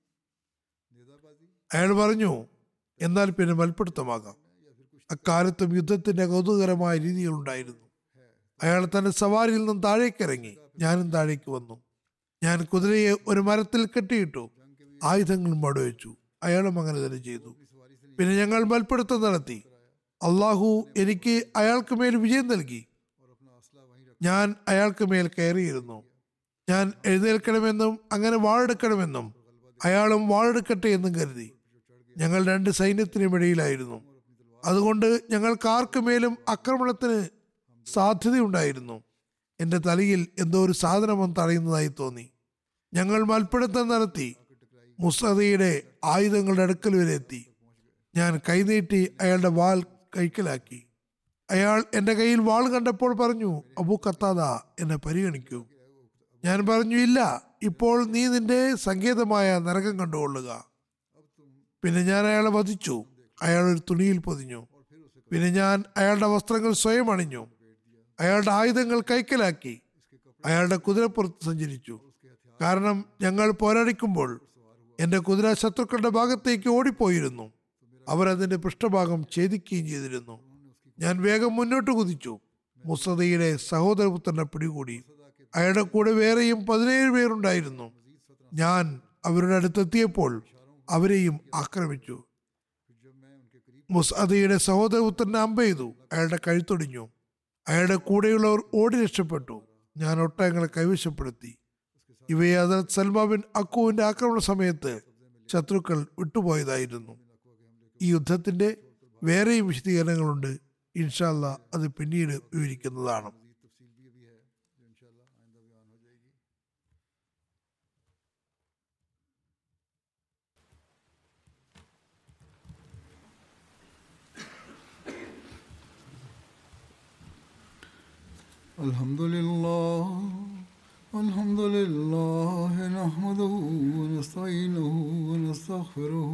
അയാൾ പറഞ്ഞു എന്നാൽ പിന്നെ മൽപ്പിടുത്തമാകാം അക്കാലത്തും യുദ്ധത്തിന്റെ കൗതുകകരമായ രീതികൾ ഉണ്ടായിരുന്നു അയാൾ തന്റെ സവാരിയിൽ നിന്നും താഴേക്കിറങ്ങി ഞാനും താഴേക്ക് വന്നു ഞാൻ കുതിരയെ ഒരു മരത്തിൽ കെട്ടിയിട്ടു ആയുധങ്ങൾ മടവെച്ചു അയാളും അങ്ങനെ തന്നെ ചെയ്തു പിന്നെ ഞങ്ങൾ മൽപ്പിടുത്തം നടത്തി അള്ളാഹു എനിക്ക് അയാൾക്ക് മേൽ വിജയം നൽകി ഞാൻ അയാൾക്ക് മേൽ കയറിയിരുന്നു ഞാൻ എഴുന്നേൽക്കണമെന്നും അങ്ങനെ വാളെടുക്കണമെന്നും അയാളും വാളെടുക്കട്ടെ എന്നും കരുതി ഞങ്ങൾ രണ്ട് സൈന്യത്തിനും ഇടയിലായിരുന്നു അതുകൊണ്ട് ഞങ്ങൾക്ക് ആർക്കുമേലും ആക്രമണത്തിന് സാധ്യതയുണ്ടായിരുന്നു എൻ്റെ തലയിൽ എന്തോ ഒരു സാധനം തടയുന്നതായി തോന്നി ഞങ്ങൾ മൽപ്പിടുത്തം നടത്തി മുസദയുടെ ആയുധങ്ങളുടെ അടുക്കൽ വരെ എത്തി ഞാൻ കൈനീട്ടി അയാളുടെ വാൾ കൈക്കലാക്കി അയാൾ എൻ്റെ കയ്യിൽ വാൾ കണ്ടപ്പോൾ പറഞ്ഞു അബു കത്താദ എന്നെ പരിഗണിക്കൂ ഞാൻ പറഞ്ഞു ഇല്ല ഇപ്പോൾ നീ നിന്റെ സങ്കേതമായ നരകം കണ്ടുകൊള്ളുക പിന്നെ ഞാൻ അയാളെ വധിച്ചു അയാൾ ഒരു തുണിയിൽ പൊതിഞ്ഞു പിന്നെ ഞാൻ അയാളുടെ വസ്ത്രങ്ങൾ സ്വയം അണിഞ്ഞു അയാളുടെ ആയുധങ്ങൾ കൈക്കലാക്കി അയാളുടെ കുതിരപ്പുറത്ത് സഞ്ചരിച്ചു കാരണം ഞങ്ങൾ പോരാടിക്കുമ്പോൾ എൻ്റെ കുതിര ശത്രുക്കളുടെ ഭാഗത്തേക്ക് ഓടിപ്പോയിരുന്നു അവർ അതിന്റെ പൃഷ്ഠഭാഗം ഛേദിക്കുകയും ചെയ്തിരുന്നു ഞാൻ വേഗം മുന്നോട്ട് കുതിച്ചു മുസദയുടെ സഹോദരപുത്രനെ പിടികൂടി അയാളുടെ കൂടെ വേറെയും പതിനേഴ് പേരുണ്ടായിരുന്നു ഞാൻ അവരുടെ അടുത്തെത്തിയപ്പോൾ അവരെയും ആക്രമിച്ചു മുസദയുടെ സഹോദരപുത്രനെ അമ്പ ചെയ്തു അയാളുടെ കഴുത്തൊടിഞ്ഞു അയാളുടെ കൂടെയുള്ളവർ ഓടി രക്ഷപ്പെട്ടു ഞാൻ ഒട്ടകങ്ങളെ കൈവശപ്പെടുത്തി ഇവയെ ഹസരത് സൽമാ ബിൻ അക്കുവിന്റെ ആക്രമണ സമയത്ത് ശത്രുക്കൾ വിട്ടുപോയതായിരുന്നു ഈ യുദ്ധത്തിന്റെ വേറെയും വിശദീകരണങ്ങളുണ്ട് ഇൻഷാല്ല അത് പിന്നീട് വിവരിക്കുന്നതാണ് الحمد لله الحمد لله نحمده ونستعينه ونستغفره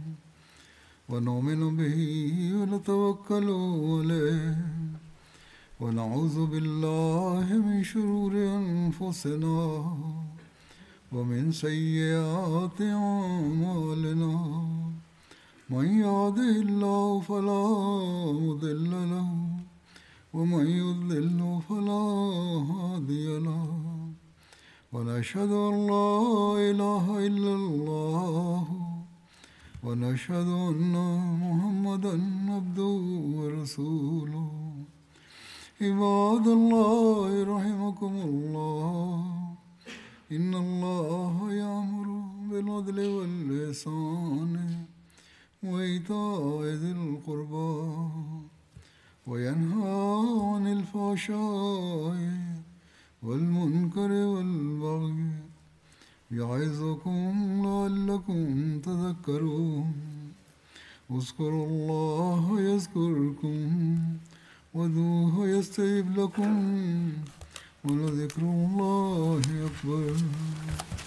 ونؤمن به ونتوكل عليه ونعوذ بالله من شرور أنفسنا ومن سيئات أعمالنا من يهده الله فلا مضل له ومن يضلل فلا هادي له ونشهد ان لا اله الا الله ونشهد ان محمدا عبده ورسوله عباد الله رحمكم الله ان الله يامر بالعدل واللسان وايتاء ذي القربى وينهى عن الفحشاء والمنكر والبغي يعظكم لعلكم تذكرون واذكروا الله يذكركم وادعوه يستجب لكم ولذكر الله أكبر